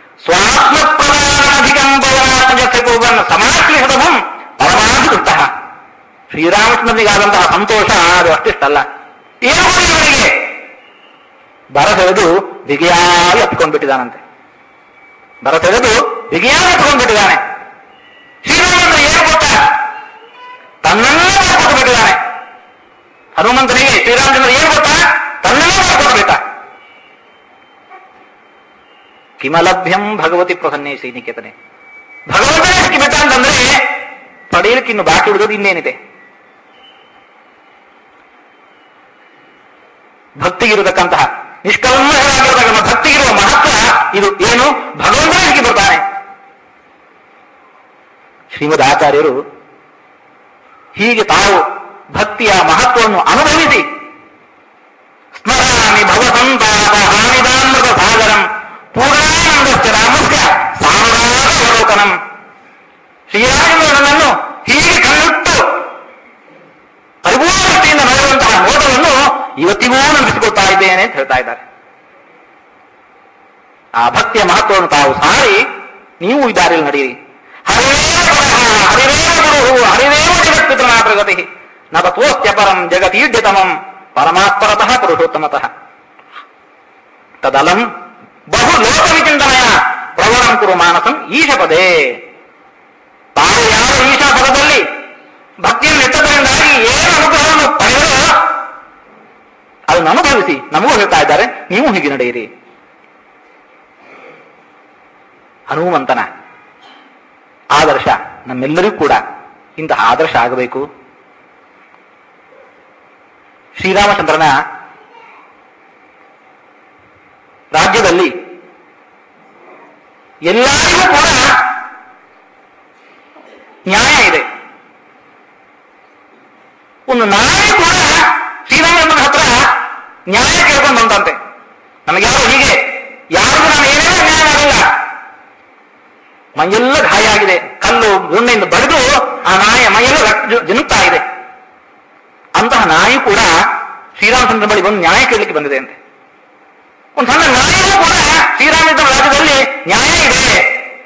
ಸ್ವಾತ್ಮಪ್ರದಾಧಿಕಂಬವನ್ನ ಸಮಾಶ್ಲಿಹತಮಂ ಪರಮಾಧಿಕೃತ ಶ್ರೀರಾಮಚಂದ್ರನಿಗಾದಂತಹ ಸಂತೋಷ ಅದು ಅಷ್ಟಿಷ್ಟಲ್ಲ ಏನು ಮಾಡಿ ಇವನಿಗೆ ಬರಸೆಳೆದು ಬಿಗಿಯಾಗಿ ಅಪ್ಪಿಕೊಂಡ್ಬಿಟ್ಟಿದ್ದಾನಂತೆ ಬರಸೆಳೆದು ಬಿಗಿಯಾಗಿ ಅಪ್ಪಿಕೊಂಡ್ಬಿಟ್ಟಿದ್ದಾನೆ ಶ್ರೀರಾಮಚಂದ್ರ ಏನು ಕೊಟ್ಟ ತನ್ನನ್ನೇ ಕೊಟ್ಟು ಬಿಟ್ಟಿದ್ದಾನೆ ಹನುಮಂತನಿಗೆ ಶ್ರೀರಾಮಚಂದ್ರ ಏನು ಕೊಟ್ಟ ತನ್ನನ್ನೇ ಕೊಟ್ಟು ಬಿಟ್ಟ ಕಿಮಲಭ್ಯಂ ಭಗವತಿ ಪ್ರಸನ್ನೇ ಶ್ರೀನಿಕೇತನೆ ಭಗವಂತನೇ ಸಿಕ್ಕಿಬಿಟ್ಟ ಅಂತಂದ್ರೆ ಪಡೆಯಲಿಕ್ಕೆ ಇನ್ನು ಬಾಕಿ ಉಳಿದೋದು ಇನ್ನೇನಿದೆ ಭಕ್ತಿಗಿರತಕ್ಕಂತಹ ನಿಷ್ಕಲ್ಮಶವಾಗಿರತಕ್ಕಂಥ ಭಕ್ತಿಗಿರುವ ಮಹತ್ವ ಇದು ಏನು ಭಗವಂತನೇ ಸಿಕ್ಕಿ ಬರ್ತಾನೆ ಶ್ರೀಮದ್ ಆಚಾರ್ಯರು ಹೀಗೆ ತಾವು ಭಕ್ತಿಯ ಮಹತ್ವವನ್ನು ಅನುಭವಿಸಿ ಸ್ಮರಾಮಿ ಭವಸಂತಾಪ ಹಾನಿದಾಮೃತ ಸಾಗರಂ ಪೂರ್ಣಾನಂದಸ್ಯ ರಾಮಸ್ಯ ಸಾಮರಾವಲೋಕನಂ ಶ್ರೀರಾಮನನ್ನು ಹೀಗೆ ಕಣ್ಣಿಟ್ಟು ಪರಿಪೂರ್ಣತೆಯಿಂದ ನೋಡುವಂತಹ ನೋಟವನ್ನು ಇವತ್ತಿಗೂ ನೆನಪಿಸಿಕೊಳ್ತಾ ಇದ್ದೇನೆ ಅಂತ ಹೇಳ್ತಾ ಇದ್ದಾರೆ ಆ ಭಕ್ತಿಯ ಮಹತ್ವವನ್ನು ತಾವು ಸಾರಿ ನೀವು ಈ ದಾರಿಯಲ್ಲಿ ನಡೆಯಿರಿ ಹರಿರೇವ ಪರಃ, ಹರಿರೇವ ಗುರುಃ, ಹರಿರೇವ ಜಗತ್ಪಿತೃನಾ ಪ್ರಗತಿ ನ ತತ್ವೋಸ್ತ್ಯಪರಂ ಜಗತೀಡ್ಯತಮಂ ಪರಮಾತ್ಮರತಃ ಪುರುಷೋತ್ತಮತಃ ತದಲಂ ಬಹು ಲೋಕವಿಚಿಂತನೆಯ ಪ್ರವರಂ ಕುರು ಮಾನಸಂ ಈಶಪದೇ ತಾವು ಯಾವ ಈಶಾ ಪದದಲ್ಲಿ ಭಕ್ತಿಯನ್ನು ಇಟ್ಟದರಿಂದಾಗಿ ಏನು ಅನುಗ್ರಹವನ್ನು ಪಡೆದರೋ ಅದನ್ನು ಅನುಭವಿಸಿ ನಮಗೂ ಹೇಳ್ತಾ ಇದ್ದಾರೆ ನೀವು ಹೀಗೆ ನಡೆಯಿರಿ ಹನುಮಂತನ ಆದರ್ಶ ನಮ್ಮೆಲ್ಲರಿಗೂ ಕೂಡ ಇಂತಹ ಆದರ್ಶ ಆಗಬೇಕು ಶ್ರೀರಾಮಚಂದ್ರನ ರಾಜ್ಯದಲ್ಲಿ ಎಲ್ಲರಿಗೂ ಕೂಡ ನ್ಯಾಯ ಇದೆ ಒಂದು ನಾಯಿ ಕೂಡ ಶ್ರೀರಾಮಚಂದ್ರನ ಹತ್ರ ನ್ಯಾಯ ಕೇಳ್ಕೊಂಡು ಬಂತಂತೆ ನಮಗೆ ಯಾರು ಹೀಗೆ ಯಾರಿಗೂ ನಾನು ಏನೇನೋ ನ್ಯಾಯ ಮಾಡಿಲ್ಲ ಮೈಯೆಲ್ಲ ಗಾಯ ಆಗಿದೆ ಕಲ್ಲು ಗುಂಡೆಯಿಂದ ಬಡಿದು ಆ ನಾಯಿಯ ಮೈಯೆಲ್ಲ ರಕ್ತ ಜು- ಜಿನುಗ್ತಾ ಇದೆ ಅಂತಹ ನಾಯಿ ಕೂಡ ಶ್ರೀರಾಮಚಂದ್ರ ಬಳಿ ಬಂದು ನ್ಯಾಯ ಕೇಳಲಿಕ್ಕೆ ಬಂದಿದೆ ಅಂತೆ ಒಂದು ಸಣ್ಣ ನಾಯಿಗೂ ಕೂಡ ಶ್ರೀರಾಮಚಂದ್ರ ರಾಜ್ಯದಲ್ಲಿ ನ್ಯಾಯ ಇದೆ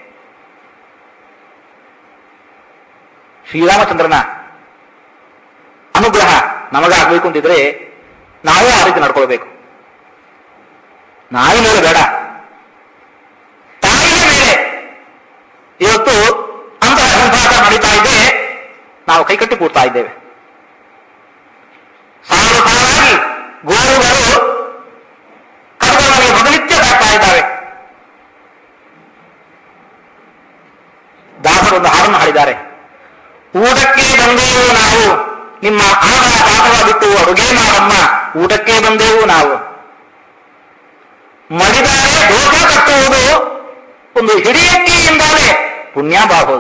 ಶ್ರೀರಾಮಚಂದ್ರನ ಅನುಗ್ರಹ ನಮಗಾಗಬೇಕು ಅಂತಿದ್ರೆ ನಾವು ಆ ರೀತಿ ನಡ್ಕೊಳ್ಬೇಕು ನಾಯಿ ಮೇಲೆ ಬೇಡ ತಾಯಿಯ ಮೇಲೆ ಇವತ್ತು ಅಂತಹ ಸಂಪಾತ ನಡೀತಾ ಇದೆ ನಾವು ಕೈಕಟ್ಟಿ ಕೂಡ್ತಾ ಇದ್ದೇವೆ ಸಾಲು ಸಾಲಾಗಿ ಗೋರುಗಳು ಕರುಗಳಿಗೆ ಪ್ರತಿನಿತ್ಯ ಸಾಕ್ತಾ ಇದ್ದಾವೆ ದಾಸರೊಂದು ಹಾಡನ್ನು ಹಾಡಿದ್ದಾರೆ ಊಟಕ್ಕೆ ಬಂದೆವು ನಾವು ನಿಮ್ಮ ಆಹಾರ ಪಾಠವ ಬಿಟ್ಟು ಅಡುಗೆ ಮಾಡಮ್ಮ ಊಟಕ್ಕೆ ಬಂದೆವು ನಾವು ಮಡಿದಾರೆ ದೋಷ ಕಟ್ಟುವುದು ಒಂದು ಹಿಡಿಯಕ್ಕಿಯಿಂದಲೇ ಪುಣ್ಯ ಬಾಹುದು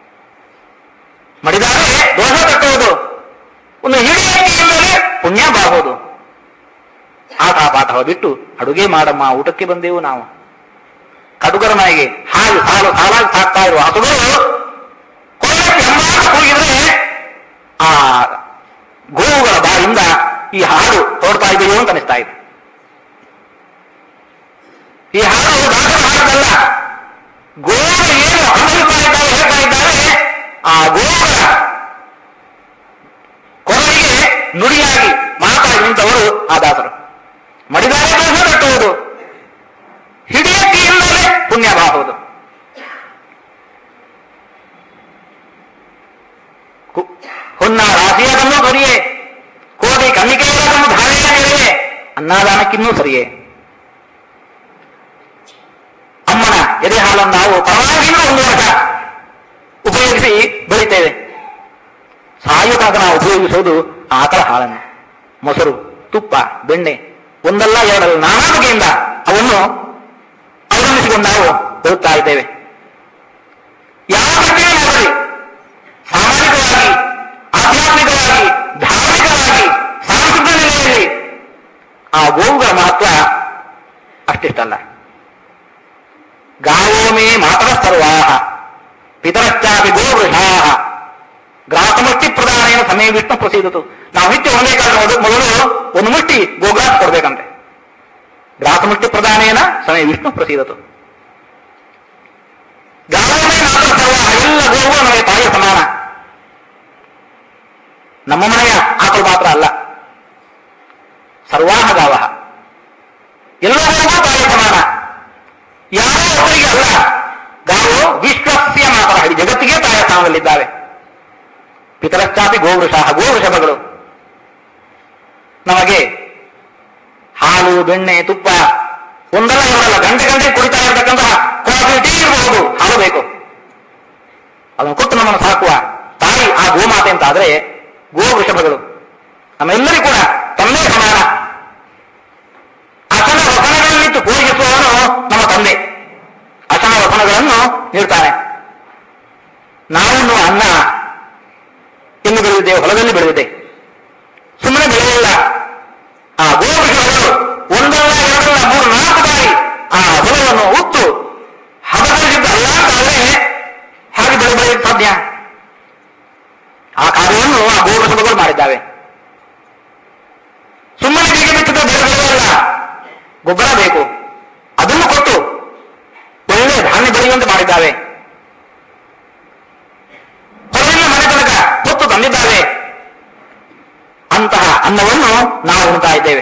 ಮಡಿದಾರೆ ದೋಷ ಕಟ್ಟುವುದು ಒಂದು ಹಿಡಿಯಕ್ಕಿಯಿಂದಲೇ ಪುಣ್ಯ ಬಾಹುದು ಆಟ ಪಾಠವ ಬಿಟ್ಟು ಅಡುಗೆ ಮಾಡಮ್ಮ ಊಟಕ್ಕೆ ಬಂದೆವು ನಾವು ಕಡುಗರ ನಾಯಿಗೆ ಹಾಗೆ ಸಾಲು ಸಾಲಾಗಿ ಸಾಕ್ತಾ ಇರುವ ಹಸುಗಳು ಕೊನೆಗೆ ಎಂಬಾಗ ಹೋಗಿದ್ರೆ ಆ ಗೋವುಗಳ ಬಾಯಿಂದ ಈ ಹಾಡು ತೋಡ್ತಾ ಇದೆಯೋ ಅಂತ ಅನಿಸ್ತಾ ಇದೆ ಈ ಹಾಡು ದಾಸರ ಹಾಡಲ್ಲ ಗೋವುಗಳು ಏನು ಅನುಭವಿಸ್ತಾ ಇದ್ದಾರೆ ಹೇಳ್ತಾ ಇದ್ದಾರೆ ಆ ಗೋವುಗಳ ಕೊರಳಿಗೆ ನುಡಿಯಾಗಿ ಮಾತಾಡಿ ನಿಂತವರು ಆ ದಾಸರು ಮಡಿದಾರ ದೋಷ ಕಟ್ಟುವುದು ಹಿಡಿಯಕ್ಕಿಯಿಂದಲೇ ಪುಣ್ಯ ಬಾಹುದು ಕು- ಹೊನ್ನ ರಾಶಿಯದನ್ನು ಸರಿಯೇ ಕೋಟಿ ಕನ್ನಿಕೆಯರನ್ನು ಧಾರೆಯ ನೆಲೆಯೇ ಅನ್ನದಾನಕ್ಕಿನ್ನೂ ಸರಿಯೇ ಅಮ್ಮನ ಎದೆ ಹಾಲನ್ನು ನಾವು ಪರವಾಗಿಲ್ಲ ಒಂದು ವರ್ಷ ಉಪಯೋಗಿಸಿ ಬೆಳಿತೇವೆ ಸಾಯುವಾಗ ನಾವು ಉಪಯೋಗಿಸೋದು ಆಕಳ ಹಾಲನ್ನು ಮೊಸರು ತುಪ್ಪ ಬೆಣ್ಣೆ ಒಂದಲ್ಲ ಎರಡಲ್ಲ ನಾನಾ ಬಗೆಯಿಂದ ಅವನ್ನು ಅವಲಂಬಿಸಿಕೊಂಡು ನಾವು ಬದುಕ್ತಾ ಇದ್ದೇವೆ ಯಾವ ಬಗೆಯೇ ಮಾಡಲಿ ಸಾಮಾಜಿಕವಾಗಿ ಆಧ್ಯಾತ್ಮಿಕವಾಗಿ ಧಾರ್ಮಿಕವಾಗಿ ಸಾಂಸ್ಕೃತಿಕ ನೆಲೆಯಲ್ಲಿ ಆ ಗೋವುಗಳ ಮಹತ್ವ ಅಷ್ಟಿಷ್ಟಲ್ಲ ಗಾವೋ ಮೇ ಮಾತರ ಸರ್ವಾಹ ಪಿತರಶ್ಚಾಪಿ ಗೋವೃಷಾ ಗ್ರಾಸಮುಷ್ಟಿ ಪ್ರದಾನೇನ ಸಮಯ ವಿಷ್ಣು ಪ್ರಸೀದತು ನಾವು ಹಿಟ್ಟು ಹೊಂದಬೇಕಾದ್ರೆ ಮೊದಲು ಮೊದಲು ಒಂದು ಮುಷ್ಟಿ ಗೋಗ್ರಾಸ ಕೊಡ್ಬೇಕಂತೆ ಗ್ರಾಸಮುಷ್ಟಿ ಪ್ರದಾನೇನ ಸಮಯ ವಿಷ್ಣು ಪ್ರಸೀದತು ಗಾವಮೇ ಮಾತ್ರ ಸರ್ವಾಹ ಎಲ್ಲ ಗೋವು ನಮಗೆ ತಾಯಿಯ ಸಮಾನ ನಮ್ಮ ಮನೆಯ ಆಕಳು ಮಾತ್ರ ಅಲ್ಲ ಸರ್ವಾಹ ಗಾವ ಎಲ್ಲರಿಗೂ ತಾಯಿ ಸಮಾನ ಯಾರೋ ಒಬ್ಬರಿಗೆ ಅಲ್ಲ ಗಾವು ವಿಶ್ವಸ್ಯ ಮಾತ್ರ ಇಡೀ ಜಗತ್ತಿಗೆ ತಾಯ ಸ್ಥಾನದಲ್ಲಿದ್ದಾವೆ ಪಿತರಶ್ಚಾಪಿ ಗೋವೃಷ ಗೋವೃಷಭಗಳು ನಮಗೆ ಹಾಲು ಬೆಣ್ಣೆ ತುಪ್ಪ ಒಂದಲ್ಲ ಎರಡಲ್ಲ ಗಂಟೆ ಗಂಟೆ ಕುಡಿತಾ ಇರತಕ್ಕಂತಹ ಕಾಫಿ ಟೀ ಇರಬಹುದು ಹಾಲು ಬೇಕು ಅದನ್ನು ಕೊಟ್ಟು ನಮ್ಮನ್ನು ಸಾಕುವ ತಾಯಿ ಆ ಗೋಮಾತೆ ಅಂತ ಆದ್ರೆ ಗೋವೃಷಭಗಳು ನಮ್ಮೆಲ್ಲರಿಗೂ ಕೂಡ ತಂದೆ ಸಮಾನ ಅಸನ ವಸನಗಳನ್ನಿಟ್ಟು ಪೂಜಿಸುವವನು ನಮ್ಮ ತಂದೆ ಅಸನ ವಸನಗಳನ್ನು ನೀಡ್ತಾನೆ ನಾವು ಅನ್ನ ಎಲ್ಲಿ ಬೆಳೆದಿದೆ ಹೊಲದಲ್ಲಿ ಬೆಳೆದಿದೆ ಸುಮ್ಮನೆ ಬೆಳೆಯಲಿಲ್ಲ ಆ ಗೋವೃಷಗಳು ಒಂದಲ್ಲ ಎರಡಲ್ಲ ಮೂರು ನಾಲ್ಕು ಬಾರಿ ಆ ಹೊಲವನ್ನು ಉತ್ತು ಹದಗೊಳಿಸಿದ್ದ ಅಲ್ಲ ಅಂತಾದ್ರೆ ಹಾಗೆ ಬೆಳೆ ಬೆಳೆಯಲು ಸಾಧ್ಯ ಆ ಕಾರ್ಯವನ್ನು ಆ ಗೋವೃಷಗಳು ಮಾಡಿದ್ದಾವೆ ಸುಮ್ಮನೆ ಬೀಗ ಬಿಟ್ಟಿದ್ದ ಬೇರೆ ಬೆಳೆಯಲ್ಲ ಗೊಬ್ಬರ ಬೇಕು ಅದನ್ನು ಕೊಟ್ಟು ಒಳ್ಳೆ ಧಾನ್ಯ ಬೆಳೆಯುವಂತೆ ಮಾಡಿದ್ದಾವೆ ಹೊರಗಿನ ಮನೆ ತನಕ ಹೊತ್ತು ತಂದಿದ್ದಾವೆ ಅಂತಹ ಅನ್ನವನ್ನು ನಾವು ಉಣ್ತಾ ಇದ್ದೇವೆ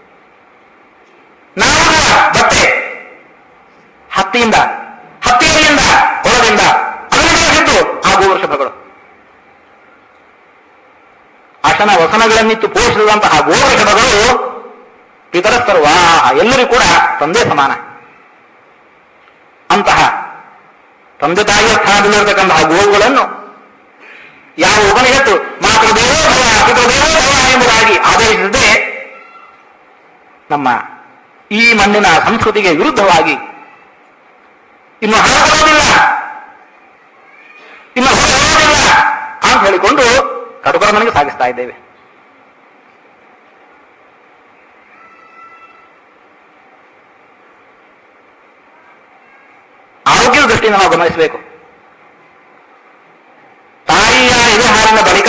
ನಾವು ಬಟ್ಟೆ ಹತ್ತಿಯಿಂದ ಹತ್ತಿಯಿಂದ ಹೊರದಿಂದ ಅದನ್ನು ಬೆಳೆಸಿದ್ದು ಆ ಗೋವೃಷಭಗಳು ಅಶನ ವಸನಗಳನ್ನಿತ್ತು ಪೋಷಿಸಿದಂತಹ ಗೋವೃಷಭಗಳು ಪಿತರಸ್ಥರು ಆ ಎಲ್ಲರೂ ಕೂಡ ತಂದೆ ಸಮಾನ ಅಂತಹ ತಂದೆ ತಾಯಿಯ ಸ್ಥಾನದಲ್ಲಿರತಕ್ಕಂತಹ ಗೋವುಗಳನ್ನು ಯಾವ ಉಪನಿಷತ್ತು ಮಾತೃದೇವೋ ಭವ ಪಿತೃದೇವೋ ಭವ ಎಂಬುದಾಗಿ ಆದೇಶಿಸದೆ ನಮ್ಮ ಈ ಮಣ್ಣಿನ ಸಂಸ್ಕೃತಿಗೆ ವಿರುದ್ಧವಾಗಿ ಇನ್ನು ಹೊರಬರೋದಿಲ್ಲ ಇನ್ನು ಹೊರಬರೋದಿಲ್ಲ ಅಂತ ಹೇಳಿಕೊಂಡು ಕಡುಕರ ಮನೆಗೆ ಸಾಗಿಸ್ತಾ ಇದ್ದೇವೆ ಆರೋಗ್ಯದ ದೃಷ್ಟಿಯಿಂದ ನಾವು ಗಮನಿಸಬೇಕು ತಾಯಿಯ ಎದೆ ಹಾಲಿನ ಬಳಿಕ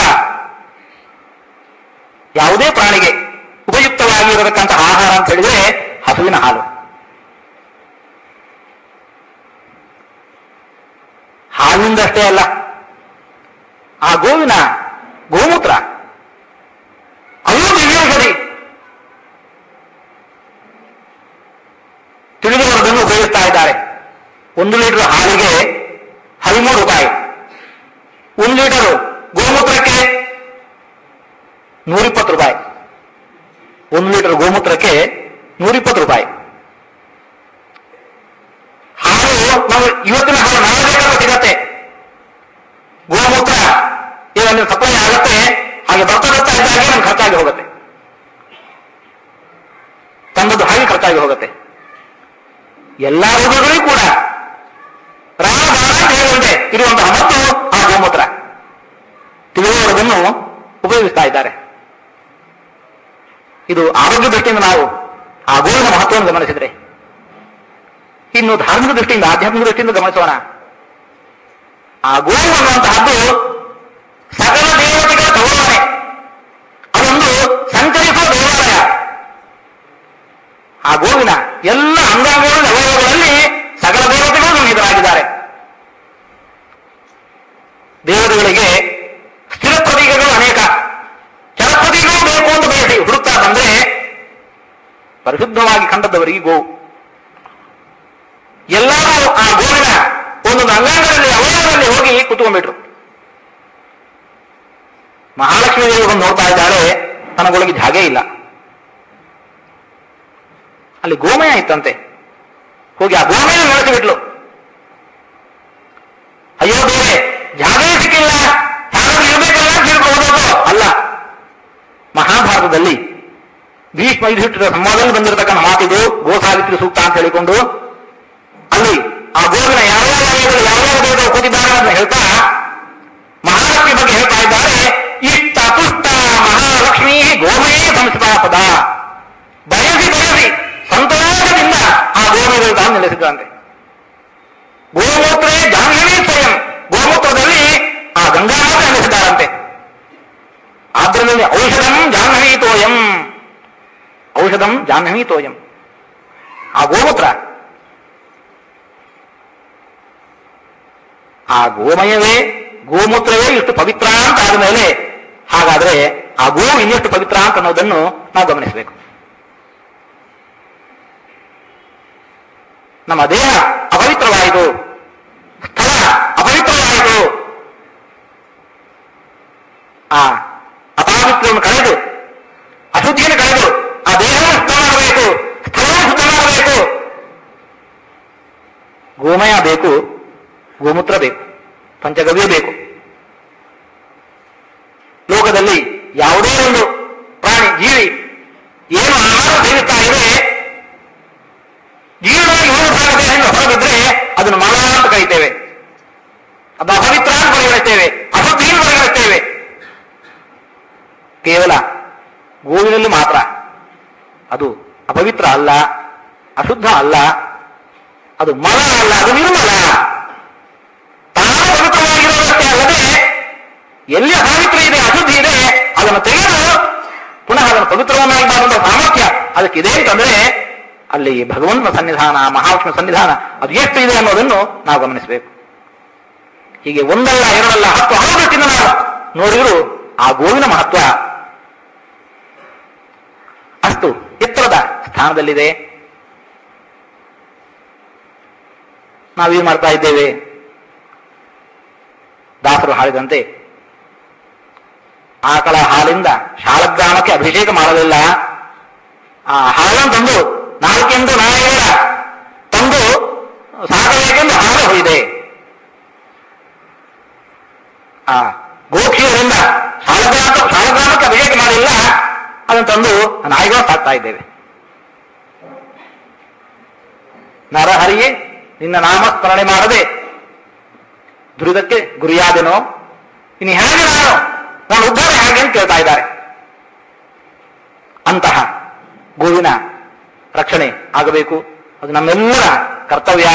ಯಾವುದೇ ಪ್ರಾಣಿಗೆ ಉಪಯುಕ್ತವಾಗಿ ಇರತಕ್ಕಂತಹ ಆಹಾರ ಅಂತ ಹೇಳಿದ್ರೆ ಹಸುವಿನ ಹಾಲು ಹಾಲಿನಿಂದಷ್ಟೇ ಅಲ್ಲ ಆ ಗೋವಿನ ಗೋಮೂತ್ರ ಅದು ದಿವ್ಯೌಷಧಿ ತಿಳಿದುವರದನ್ನು ಉಪಯೋಗಿಸ್ತಾ ಇದ್ದಾರೆ ಒಂದು ಲೀಟರ್ ಹಾಲಿಗೆ ಹದಿಮೂರು ರೂಪಾಯಿ ಒಂದು ಲೀಟರ್ ಗೋಮೂತ್ರಕ್ಕೆ ನೂರಿಪ್ಪತ್ತು ರೂಪಾಯಿ ಒಂದು ಲೀಟರ್ ಗೋಮೂತ್ರಕ್ಕೆ ನೂರಿಪ್ಪತ್ತು ರೂಪಾಯಿ ಹಾಲು ನಾವು ಇವತ್ತಿನ ಹಾಲು ನಾಳೆ ಬೇಕಾದ್ರೆ ಸಿಗತ್ತೆ ಗೋಮೂತ್ರ ಇದರಲ್ಲಿ ಸಪ್ಲೈ ಆಗುತ್ತೆ ಹಾಗೆ ಬರ್ತಾ ಬರ್ತಾ ಇದ್ದಾಗೆ ನಮ್ಗೆ ಖರ್ಚಾಗಿ ಹೋಗುತ್ತೆ ತಂದದ್ದು ಹಾಗೆ ಖರ್ಚಾಗಿ ಹೋಗುತ್ತೆ ಎಲ್ಲಾ ರೋಗಗಳಿಗೂ ಕೂಡ ರಾಮಬಾಣ ಹೇಳುವಂತೆ ಇರುವಂತಹ ಮತ್ತು ಆ ಗೋಮೂತ್ರ ತಿಳಿಯುವವರದನ್ನು ಉಪಯೋಗಿಸ್ತಾ ಇದ್ದಾರೆ ಇದು ಆರೋಗ್ಯ ದೃಷ್ಟಿಯಿಂದ ನಾವು ಆ ಗೋವಿನ ಮಹತ್ವವನ್ನು ಗಮನಿಸಿದ್ರೆ ಇನ್ನು ಧಾರ್ಮಿಕ ದೃಷ್ಟಿಯಿಂದ ಆಧ್ಯಾತ್ಮಿಕ ದೃಷ್ಟಿಯಿಂದ ಗಮನಿಸೋಣ ಆ ಗೋವು ಅನ್ನುವಂತಹದ್ದು ಸಕಲ ದೇವತೆಗಳ ತವರಮನೆ ಅದೊಂದು ಸಂಚರಿಸುವ ದೇವಾಲಯ ಆ ಗೋವಿನ ಎಲ್ಲ ಅಂಗಾಂಗಗಳು ಅವಯವಗಳಲ್ಲಿ ಸಕಲ ದೇವತೆಗಳು ನಮ್ಮೆದುರಾಗಿದ್ದಾರೆ ದೇವತೆಗಳಿಗೆ ಸ್ಥಿರ ಪ್ರತೀಕಗಳು ಅನೇಕ ಚಲಪ್ರತೀಕಗಳು ಬೇಕು ಅಂತ ಬಯಸಿ ಹುಡುಕ್ತಾ ಬಂದ್ರೆ ಪರಿಶುದ್ಧವಾಗಿ ಕಂಡದ್ದವರಿಗೆ ಗೋವು ಎಲ್ಲರೂ ಆ ಗೋವಿನ ಒಂದೊಂದು ಅಂಗಾಂಗದಲ್ಲಿ ಅವಯವದಲ್ಲಿ ಹೋಗಿ ಕೂತ್ಕೊಂಡ್ಬಿಟ್ರು ಮಹಾಲಕ್ಷ್ಮಿ ದೇವಿ ಬಂದು ನೋಡ್ತಾ ಇದ್ದಾಳೆ ತನಗೊಳಗೆ ಜಾಗೇ ಇಲ್ಲ ಅಲ್ಲಿ ಗೋಮಯ ಇತ್ತಂತೆ ಹೋಗಿ ಆ ಗೋಮಯ ನಡೆಸಿಬಿಟ್ಲು ಅಯ್ಯೋ ದೇವೆ ಜಾಗೇ ಸಿಕ್ಕಿಲ್ಲ ಯಾರಾದ್ರೂ ಇರ್ಬೇಕಲ್ಲ ಅಂತ ತಿಳ್ಕೊಳ್ಳೋದು ಅಲ್ಲ ಮಹಾಭಾರತದಲ್ಲಿ ಭೀಷ್ಮ ಯುಧಿಷ್ಠಿರ ಸಂವಾದದಲ್ಲಿ ಬಂದಿರತಕ್ಕಂಥ ಮಾತಿದು ಗೋಸಾವಿತ್ರಿ ಸೂಕ್ತ ಅಂತ ಹೇಳಿಕೊಂಡು ಅಲ್ಲಿ ಆ ಗೋವಿನ ಯಾವ ಯಾವ ವಲಯದಲ್ಲಿ ಯಾವ ಯಾವ ದೇವತೆಗಳು ಕೂತಿದ್ದಾರೆ ಅಂತ ಹೇಳ್ತಾ ಮಹಾಲಕ್ಷ್ಮಿ ಬಗ್ಗೆ ಹೇಳ್ತಾ ಇದ್ದಾರೆ ಇಷ್ಟ ತುಷ್ಟ ಮಹಾಲಕ್ಷ್ಮೀ ಗೋಮಯೇ ಸಂಸ್ಥಾಪದ ಬಯಸಿ ಬಯಸಿ ಸಂತೋಷದಿಂದ ಆದ್ದರಿಂದ ಔಷಧಂ ಜಾಹ್ನವೀತೋಯಂ ಔಷಧಂ ಜಾಹ್ನವೀತೋಯಂ ಆ ಗೋಮೂತ್ರ ಆ ಗೋಮಯವೇ ಗೋಮೂತ್ರವೇ ಇಷ್ಟು ಪವಿತ್ರ ಅಂತ ಆದಮೇಲೆ ಹಾಗಾದ್ರೆ ಆ ಗೋವು ಇನ್ನೆಷ್ಟು ಪವಿತ್ರ ಅಂತ ಅನ್ನೋದನ್ನು ನಾವು ಗಮನಿಸಬೇಕು ನಮ್ಮ ದೇಹ ಅಪವಿತ್ರವಾಯಿತು ಸ್ಥಳ ಅಪವಿತ್ರವಾಯಿತು ಆ ಅಪಾವಿತ್ರವನ್ನು ಕಳೆದು ಅಶುದ್ಧಿಯನ್ನು ಕಳೆದು ಆ ದೇಹವನ್ನು ಶುದ್ಧ ಮಾಡಬೇಕು ಸ್ಥಳವನ್ನು ಶುದ್ಧ ಮಾಡಬೇಕು ಗೋಮಯ ಬೇಕು ಗೋಮೂತ್ರ ಬೇಕು ಪಂಚಗವ್ಯ ಬೇಕು ಲೋಕದಲ್ಲಿ ಯಾವುದೇ ಒಂದು ಪ್ರಾಣಿ ಜೀವಿ ಏನು ಆಹಾರ ಸೇವಿಸ್ತಾ ಇದೆ ಜೀವನದಲ್ಲಿ ಮೂರು ಭಾಗ ದೇಹದಿಂದ ಹೊರಬಿದ್ರೆ ಅದನ್ನು ಮಲ ಅಂತ ಕರೀತೇವೆ ಅದು ಅಪವಿತ್ರ ಅಂತ ಪರಿಗಣಿಸ್ತೇವೆ ಅಶುದ್ಧಿಯನ್ನು ಪರಿಗಣಿಸ್ತೇವೆ ಕೇವಲ ಗೋವಿನಲ್ಲಿ ಮಾತ್ರ ಅದು ಅಪವಿತ್ರ ಅಲ್ಲ ಅಶುದ್ಧ ಅಲ್ಲ ಅದು ಮಲ ಅಲ್ಲ ಅದು ನಿರ್ಮಲ ತಾನು ಪವಿತ್ರವಾಗಿರುವುದಷ್ಟೇ ಅಲ್ಲದೆ ಎಲ್ಲಿ ಅಪವಿತ್ರ ಇದೆ ಅಶುದ್ಧಿ ಇದೆ ಅದನ್ನು ತೆಗೆದು ಪುನಃ ಅದನ್ನು ಪವಿತ್ರವನ್ನಾಗಿ ಮಾಡುವಂತಹ ಸಾಮರ್ಥ್ಯ ಅದಕ್ಕಿದೆ ಅಂತಂದ್ರೆ ಅಲ್ಲಿ ಭಗವಂತನ ಸನ್ನಿಧಾನ ಮಹಾವಿಷ್ಣು ಸನ್ನಿಧಾನ ಅದು ಎಷ್ಟು ಇದೆ ಅನ್ನೋದನ್ನು ನಾವು ಗಮನಿಸಬೇಕು ಹೀಗೆ ಒಂದಲ್ಲ ಎರಡಲ್ಲ ಹತ್ತು ಹಲವು ನಾವು ನೋಡಿದ್ರು ಆ ಗೋವಿನ ಮಹತ್ವ ಅಷ್ಟು ಎತ್ತರದ ಸ್ಥಾನದಲ್ಲಿದೆ ನಾವೇನು ಮಾಡ್ತಾ ಇದ್ದೇವೆ ದಾಸರು ಹಾಡಿದಂತೆ ಆಕಳ ಹಾಲಿಂದ ಶಾಲಗ್ರಾಮಕ್ಕೆ ಅಭಿಷೇಕ ಮಾಡಲಿಲ್ಲ ಆ ಹಾಲನ್ನು ತಂದು ನಾಲ್ಕೆಂದು ನಾಯಿಗಳ ತಂದು ಸಾಕಬೇಕೆಂದು ಹಾಲು ಹೋಯಿದೆ ಆ ಗೋಕ್ಷಿಯರಿಂದ ಶಾಲಗ್ರಾಮ ಶಾಲಗ್ರಾಮಕ್ಕೆ ಅಭಿಷೇಕ ಮಾಡಿಲ್ಲ ಅದನ್ನು ತಂದು ನಾಯಿಗಳು ಸಾಕ್ತಾ ಇದ್ದೇವೆ ನರಹರಿಯೇ ನಿನ್ನ ನಾಮಸ್ಮರಣೆ ಮಾಡದೆ ದುರಿದಕ್ಕೆ ಗುರಿಯಾದೆನೋ ಇನ್ನು ಹೇಗೆ ನಾನು ನಾನು ಉದ್ಧಾರ ಹೇಗೆ ಅಂತ ಕೇಳ್ತಾ ಇದ್ದಾರೆ ಅಂತಹ ಗೋವಿನ ರಕ್ಷಣೆ ಆಗಬೇಕು ಅದು ನಮ್ಮೆಲ್ಲರ ಕರ್ತವ್ಯ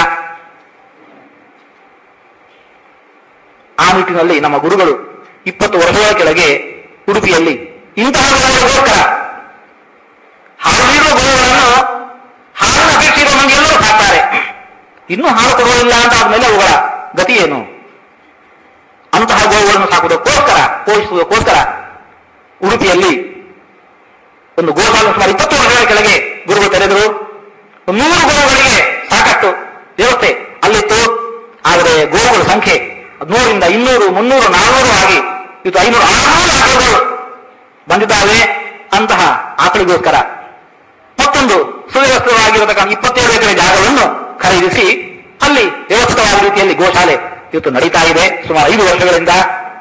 ಆ ನಿಟ್ಟಿನಲ್ಲಿ ನಮ್ಮ ಗುರುಗಳು ಇಪ್ಪತ್ತು ವರ್ಷಗಳ ಕೆಳಗೆ ಉಡುಪಿಯಲ್ಲಿ ಇಂತಹ ಗೋವುಗಳಿಗೋಸ್ಕರ ಹಾಲು ನೀಡುವ ಗೋವುಗಳನ್ನು ಹಾಲಿನ ಅಪೇಕ್ಷೆ ಇರುವ ಮಂದಿ ಎಲ್ಲರೂ ಸಾಕ್ತಾರೆ ಇನ್ನೂ ಹಾಲು ಕೊಡುವುದಿಲ್ಲ ಅಂತ ಆದ್ಮೇಲೆ ಅವುಗಳ ಗತಿ ಏನು ಅಂತಹ ಗೋವುಗಳನ್ನು ಸಾಕುವುದಕ್ಕೋಸ್ಕರ ಪೋಷಿಸುವುದಕ್ಕೋಸ್ಕರ ಉಡುಪಿಯಲ್ಲಿ ಒಂದು ಗೋಶಾಲೆ ಸುಮಾರು ಇಪ್ಪತ್ತು ವರ್ಷಗಳ ಕೆಳಗೆ ಗುರುಗಳು ತೆರೆದರು ಒಂದು ನೂರು ಗೋವುಗಳಿಗೆ ಸಾಕಷ್ಟು ವ್ಯವಸ್ಥೆ ಅಲ್ಲಿತ್ತು ಆದರೆ ಗೋವುಗಳ ಸಂಖ್ಯೆ ನೂರಿಂದ ಇನ್ನೂರು ಮುನ್ನೂರು ನಾನ್ನೂರು ಆಗಿ ಇವತ್ತು ಐನೂರು ಆರುನೂರು ಆಕಳುಗಳು ಬಂದಿದ್ದಾವೆ ಅಂತಹ ಆಕಳಿಗೋಸ್ಕರ ಮತ್ತೊಂದು ಸುವ್ಯವಸ್ಥಿತವಾಗಿರತಕ್ಕಂಥ ಇಪ್ಪತ್ತೇಳು ಎಕರೆ ಜಾಗವನ್ನು ಖರೀದಿಸಿ ಅಲ್ಲಿ ವ್ಯವಸ್ಥಿತವಾದ ರೀತಿಯಲ್ಲಿ ಗೋಶಾಲೆ ಇವತ್ತು ನಡೀತಾ ಇದೆ ಸುಮಾರು ಐದು ವರ್ಷಗಳಿಂದ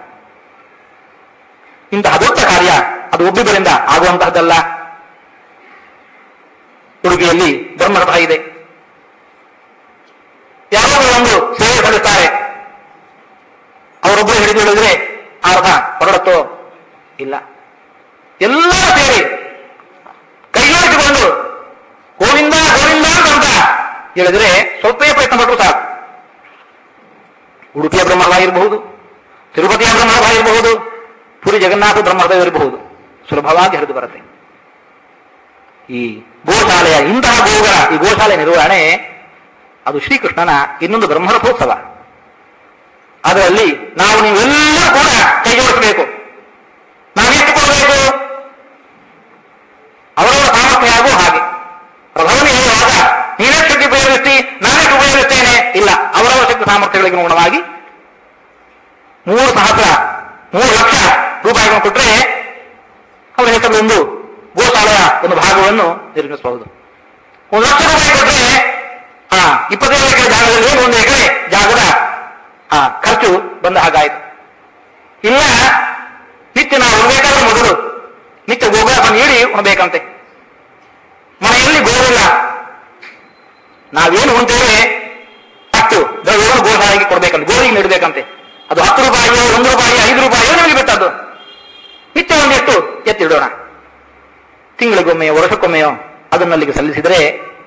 ಇಂತಹ ದೊಡ್ಡ ಕಾರ್ಯ ಅದು ಒಬ್ಬಿಬ್ಬರಿಂದ ಆಗುವಂತಹದ್ದಲ್ಲ ಉಡುಪಿಯಲ್ಲಿ ಬ್ರಹ್ಮರಥ ಇದೆ ಯಾರೋ ಒಂದು ಸೇವೆ ಸಲ್ಲಿಸ್ತಾರೆ ಅವರೊಬ್ಬರು ಹಿಡಿದು ಹೇಳಿದ್ರೆ ಆ ರಥ ಹೊರಡತ್ತೋ ಇಲ್ಲ ಎಲ್ಲ ಸೇರಿ ಕೈಯಾಡಿಸಿಕೊಂಡು ಗೋವಿಂದ ಗೋವಿಂದ ಅಂತ ಹೇಳಿದ್ರೆ ಸ್ವಲ್ಪೇ ಪ್ರಯತ್ನ ಪಟ್ಟರು ಸಾಕು ಉಡುಪಿಯ ಬ್ರಹ್ಮರಥ ಇರಬಹುದು ತಿರುಪತಿಯ ಬ್ರಹ್ಮರಥ ಇರಬಹುದು ಪುರಿ ಜಗನ್ನಾಥ ಬ್ರಹ್ಮರಥ ಇರಬಹುದು ಸುಲಭವಾಗಿ ಹರಿದು ಬರುತ್ತೆ ಈ ಗೋಶಾಲೆಯ ಇಂತಹ ಗೋವುಗಳ ಈ ಗೋಶಾಲೆ ನಿರ್ವಹಣೆ ಅದು ಶ್ರೀಕೃಷ್ಣನ ಇನ್ನೊಂದು ಬ್ರಹ್ಮರಥೋತ್ಸವ ಅದರಲ್ಲಿ ನಾವು ನೀವೆಲ್ಲರೂ ಕೂಡ ಕೈ ಜೋಡಿಸಬೇಕು ನಾವೆಷ್ಟು ಕೊಡಬೇಕು ಅವರವರ ಸಾಮರ್ಥ್ಯ ಆಗುವ ಹಾಗೆ ಪ್ರಭಾವನೆ ಹೇಳುವಾಗ ನೀನೇ ಶಕ್ತಿ ಉಪಯೋಗಿಸ್ತಿ ನಾನೇ ಉಪಯೋಗಿಸ್ತೇನೆ ಇಲ್ಲ ಅವರವರ ಶಕ್ತಿ ಸಾಮರ್ಥ್ಯಗಳಿಗೆ ಅನುಗುಣವಾಗಿ ಮೂರು ಸಹಸ್ರ ಮೂರು ಲಕ್ಷ ರೂಪಾಯಿಗಳನ್ನು ಕೊಟ್ಟರೆ ಅವರ ಹೆಸರಲ್ಲಿ ಒಂದು ಗೋಶಾಲೆಯ ಒಂದು ಭಾಗವನ್ನು ನಿರ್ಮಿಸಬಹುದು ಒಂದು ಲಕ್ಷ ರೂಪಾಯಿ ಕೊಟ್ಟರೆ ಆ ಇಪ್ಪತ್ತೈದು ಎಕರೆ ಜಾಗದಲ್ಲಿ ಒಂದು ಎಕರೆ ಜಾಗದ ಆ ಖರ್ಚು ಬಂದ ಹಾಗಾಯಿತು ಇಲ್ಲ ನಿತ್ಯ ನಾವು ಉಣ್ಬೇಕಾದ್ರೆ ಮೊದಲು ನಿತ್ಯ ಗೋಗ್ರಾಸ ನೀಡಿ ಉಣ್ಬೇಕಂತೆ ಮನೆಯಲ್ಲಿ ಗೋವಿಲ್ಲ ನಾವೇನು ಉಂಟೇವೆ ಅಷ್ಟು ದ್ರವ್ಯವನ್ನು ಗೋಶಾಲೆಗೆ ಕೊಡ್ಬೇಕಂತೆ ಗೋರಿಗೆ ನೀಡಬೇಕಂತೆ ಅದು ಹತ್ತು ರೂಪಾಯಿ ಒಂದು ರೂಪಾಯಿ ಐದು ರೂಪಾಯಿ ನಮಗೆ ಬಿಟ್ಟದ್ದು ನಿತ್ಯ ಒಂದಿಷ್ಟು ಎತ್ತಿಡೋಣ ತಿಂಗಳಿಗೊಮ್ಮೆಯೋ ವರ್ಷಕ್ಕೊಮ್ಮೆಯೋ ಅದನ್ನಲ್ಲಿಗೆ ಸಲ್ಲಿಸಿದರೆ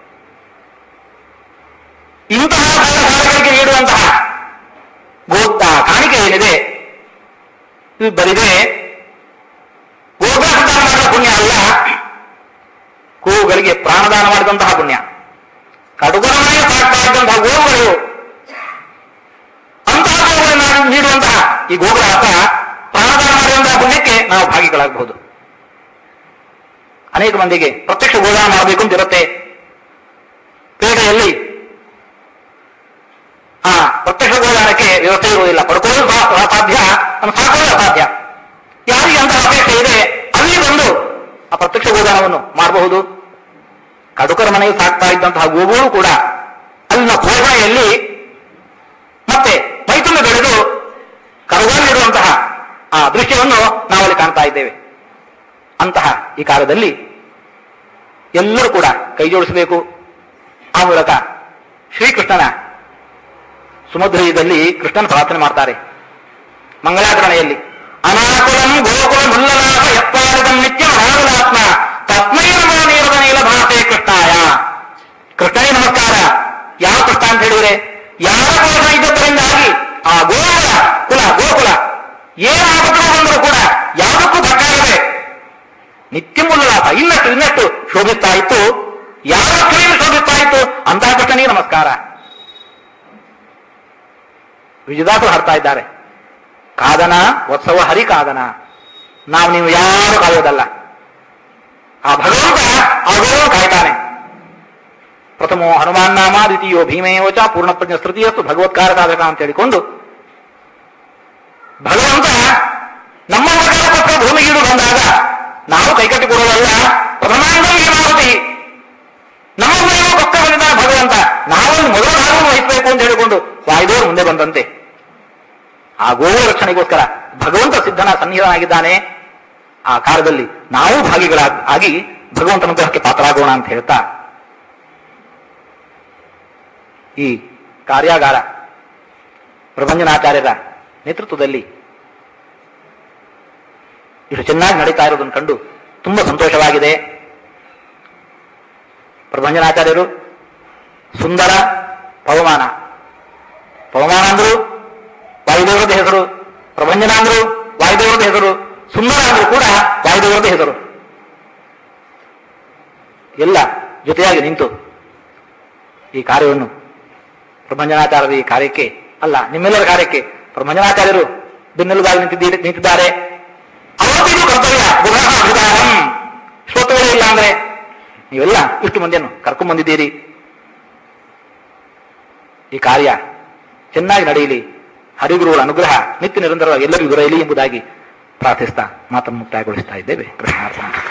ಇಂತಹ ಗೋಶಾಲೆಗಳಿಗೆ ನೀಡುವಂತಹ ಗೋತ್ತ ಕಾಣಿಕೆ ಏನಿದೆ ಇದು ಬರಿದೆ ಪ್ರಾಣದಾನ ಮಾಡಿದಂತಹ ಪುಣ್ಯ ಕಡುಗರಮನೆಯ ಸಾಕ್ತಾ ಇದ್ದಂತಹ ಗೋವುಗಳು ಅಂತಹ ಗೋವುಗಳನ್ನು ನೀಡುವಂತಹ ಈ ಗೋಗಳ ಹತ ಪ್ರಾಣದಾನ ಮಾಡಿದಂತಹ ಪುಣ್ಯಕ್ಕೆ ನಾವು ಭಾಗಿಗಳಾಗಬಹುದು ಅನೇಕ ಮಂದಿಗೆ ಪ್ರತ್ಯಕ್ಷ ಗೋದಾನ ಮಾಡಬೇಕು ಅಂತ ಇರುತ್ತೆ ಪೇಟೆಯಲ್ಲಿ ಆ ಪ್ರತ್ಯಕ್ಷ ಗೋದಾನಕ್ಕೆ ವ್ಯವಸ್ಥೆ ಇರುವುದಿಲ್ಲ ಪಡ್ಕೊಳ್ಳಲು ಸಹ ಸಹ ಸಾಧ್ಯ ಅದನ್ನು ಸಾಕೊಳ್ಳಲು ಅಸಾಧ್ಯ ಯಾರಿಗೆ ಅಂತಹ ಅಪೇಕ್ಷೆ ಇದೆ ಅಲ್ಲಿ ಬಂದು ಆ ಪ್ರತ್ಯಕ್ಷ ಗೋದಾನವನ್ನು ಮಾಡಬಹುದು ಕಡುಕರ ಮನೆಗೆ ಸಾಕ್ತಾ ಇದ್ದಂತಹ ಗೋಗಳು ಕೂಡ ಅಲ್ಲಿನ ಪೋಷಣೆಯಲ್ಲಿ ಮತ್ತೆ ಮೈತುಂಬ ಬೆಳೆದು ಕರುಗಳಲ್ಲಿರುವಂತಹ ಆ ದೃಶ್ಯವನ್ನು ನಾವಲ್ಲಿ ಕಾಣ್ತಾ ಇದ್ದೇವೆ ಅಂತಹ ಈ ಕಾಲದಲ್ಲಿ ಎಲ್ಲರೂ ಕೂಡ ಕೈ ಜೋಡಿಸಬೇಕು ಆ ಮೂಲಕ ಶ್ರೀಕೃಷ್ಣನ ಸುಮಧ್ವಯದಲ್ಲಿ ಕೃಷ್ಣನ ಪ್ರಾರ್ಥನೆ ಮಾಡ್ತಾರೆ ಮಂಗಳಾಚರಣೆಯಲ್ಲಿ ಅನಾಕುಲಂ ಗೋಕುಲ ಮುಲ್ಲಲಾಭ ಎಪ್ಪಾಡಿದಂ ನಿತ್ಯ ಮಹಾಗುಲಾತ್ಮ ತಸ್ಮೈ ನಮೋ ನೀರದ ನೀಲ ಭಾಷೆ ಕೃಷ್ಣಾಯ ಕೃಷ್ಣನೇ ನಮಸ್ಕಾರ ಯಾವ ಕೃಷ್ಣ ಅಂತ ಹೇಳಿದ್ರೆ ಯಾವ ಕೋಶ ಇದ್ದದ್ದರಿಂದಾಗಿ ಆ ಗೋಕುಲ ಕುಲ ಗೋಕುಲ ಏನು ಆಪತ್ತುಗಳು ಬಂದರೂ ಕೂಡ ಯಾವುದಕ್ಕೂ ಧಕ್ಕಾಗದೆ ನಿತ್ಯ ಮುಲ್ಲಲಾಭ ಇನ್ನಷ್ಟು ಇನ್ನಷ್ಟು ಶೋಭಿಸ್ತಾ ಇತ್ತು ಯಾವ ಲಕ್ಷಣೆಯನ್ನು ಶೋಭಿಸ್ತಾ ಇತ್ತು ಅಂತಹ ಕೃಷ್ಣನಿಗೆ ನಮಸ್ಕಾರ ವಿಜಯದಾಸರು ಹಾಡ್ತಾ ಇದ್ದಾರೆ ಕಾದನ ಉತ್ಸವ ಹರಿ ಕಾದನ ನಾವು ನೀವು ಯಾರು ಕಾಯೋದಲ್ಲ ಆ ಭಗವಂತ ಅವರೂ ಕಾಯ್ತಾನೆ ಪ್ರಥಮೋ ಹನುಮಾನ್ ನಾಮ ದ್ವಿತೀಯೋ ಭೀಮೇವಚ ಪೂರ್ಣಪ್ರಜ್ಞ ಸ್ತೃತಿಯಸ್ತು ಭಗವತ್ಕಾರ ಸಾಧಕ ಅಂತ ಹೇಳಿಕೊಂಡು ಭಗವಂತ ನಮ್ಮ ಪ್ರಕಾರಕ್ಕೋಸ್ಕರ ಭೂಮಿಗಿಡು ಬಂದಾಗ ನಾವು ಕೈಕಟ್ಟಿ ಕೊಡೋದಲ್ಲ ಪ್ರಥಮಾಂಗಂ ಮಾರುತಿ ನಮ್ಮ ಭೂಮಿಗೋಸ್ಕರ ಬಂದಿದ್ದಾನೆ ಭಗವಂತ ನಾವೊಂದು ಮೊದಲ ಭಾಗವನ್ನು ವಹಿಸಬೇಕು ಅಂತ ಹೇಳಿಕೊಂಡು ವಾಯುದೇವರು ಮುಂದೆ ಬಂದಂತೆ ಆ ಗೋವು ರಕ್ಷಣೆಗೋಸ್ಕರ ಭಗವಂತ ಸಿದ್ಧನ ಸನ್ನಿಹಿತನಾಗಿದ್ದಾನೆ ಆ ಕಾಲದಲ್ಲಿ ನಾವು ಭಾಗಿಗಳಾಗಿ ಭಗವಂತನ ಅನುಗ್ರಹಕ್ಕೆ ಪಾತ್ರರಾಗೋಣ ಅಂತ ಹೇಳ್ತಾ ಈ ಕಾರ್ಯಾಗಾರ ಪ್ರಭಂಜನಾಚಾರ್ಯರ ನೇತೃತ್ವದಲ್ಲಿ ಇಷ್ಟು ಚೆನ್ನಾಗಿ ನಡೀತಾ ಇರೋದನ್ನು ಕಂಡು ತುಂಬಾ ಸಂತೋಷವಾಗಿದೆ ಪ್ರಭಂಜನಾಚಾರ್ಯರು ಸುಂದರ ಪವಮಾನ ಪವಮಾನ ಅಂದ್ರು ವಾಯುದೇವರದ ಹೆಸರು ಪ್ರಭಂಜನ ಅಂದ್ರು ವಾಯುದೇವರದ ಹೆಸರು ಸುಂದರ ಅಂದ್ರು ಕೂಡ ವಾಯುದೇವರದ ಹೆಸರು ಎಲ್ಲ ಜೊತೆಯಾಗಿ ನಿಂತು ಈ ಕಾರ್ಯವನ್ನು ಪ್ರಭಂಜನಾಚಾರ್ಯರ ಈ ಕಾರ್ಯಕ್ಕೆ ಅಲ್ಲ ನಿಮ್ಮೆಲ್ಲರ ಕಾರ್ಯಕ್ಕೆ ಪ್ರಭಂಜನಾಚಾರ್ಯರು ಬೆನ್ನೆಲುಬಾಗಿ ನಿಂತಿದ್ದೀರಿ ನಿಂತಿದ್ದಾರೆ ಅವತ್ತಿಗೂ ಕರ್ತವ್ಯ ಗುಣಃ ಅಭಿಧಾನಂ ಶ್ರೋತಗಳೇ ಇಲ್ಲ ಅಂದ್ರೆ ನೀವೆಲ್ಲ ಇಷ್ಟು ಮಂದಿಯನ್ನು ಕರ್ಕೊಂಡ್ ಬಂದಿದ್ದೀರಿ ಈ ಕಾರ್ಯ ಚೆನ್ನಾಗಿ ನಡೆಯಲಿ ಹರಿಗುರುಗಳ ಅನುಗ್ರಹ ನಿತ್ಯ ನಿರಂತರವಾಗಿ ಎಲ್ಲರಿಗೂ ದೊರೆಯಲಿ ಎಂಬುದಾಗಿ ಪ್ರಾರ್ಥಿಸ್ತಾ ಮಾತನ್ನು ಮುಕ್ತಾಯಗೊಳಿಸ್ತಾ ಇದ್ದೇವೆ ಕೃಷ್ಣಾರ್ಪಣ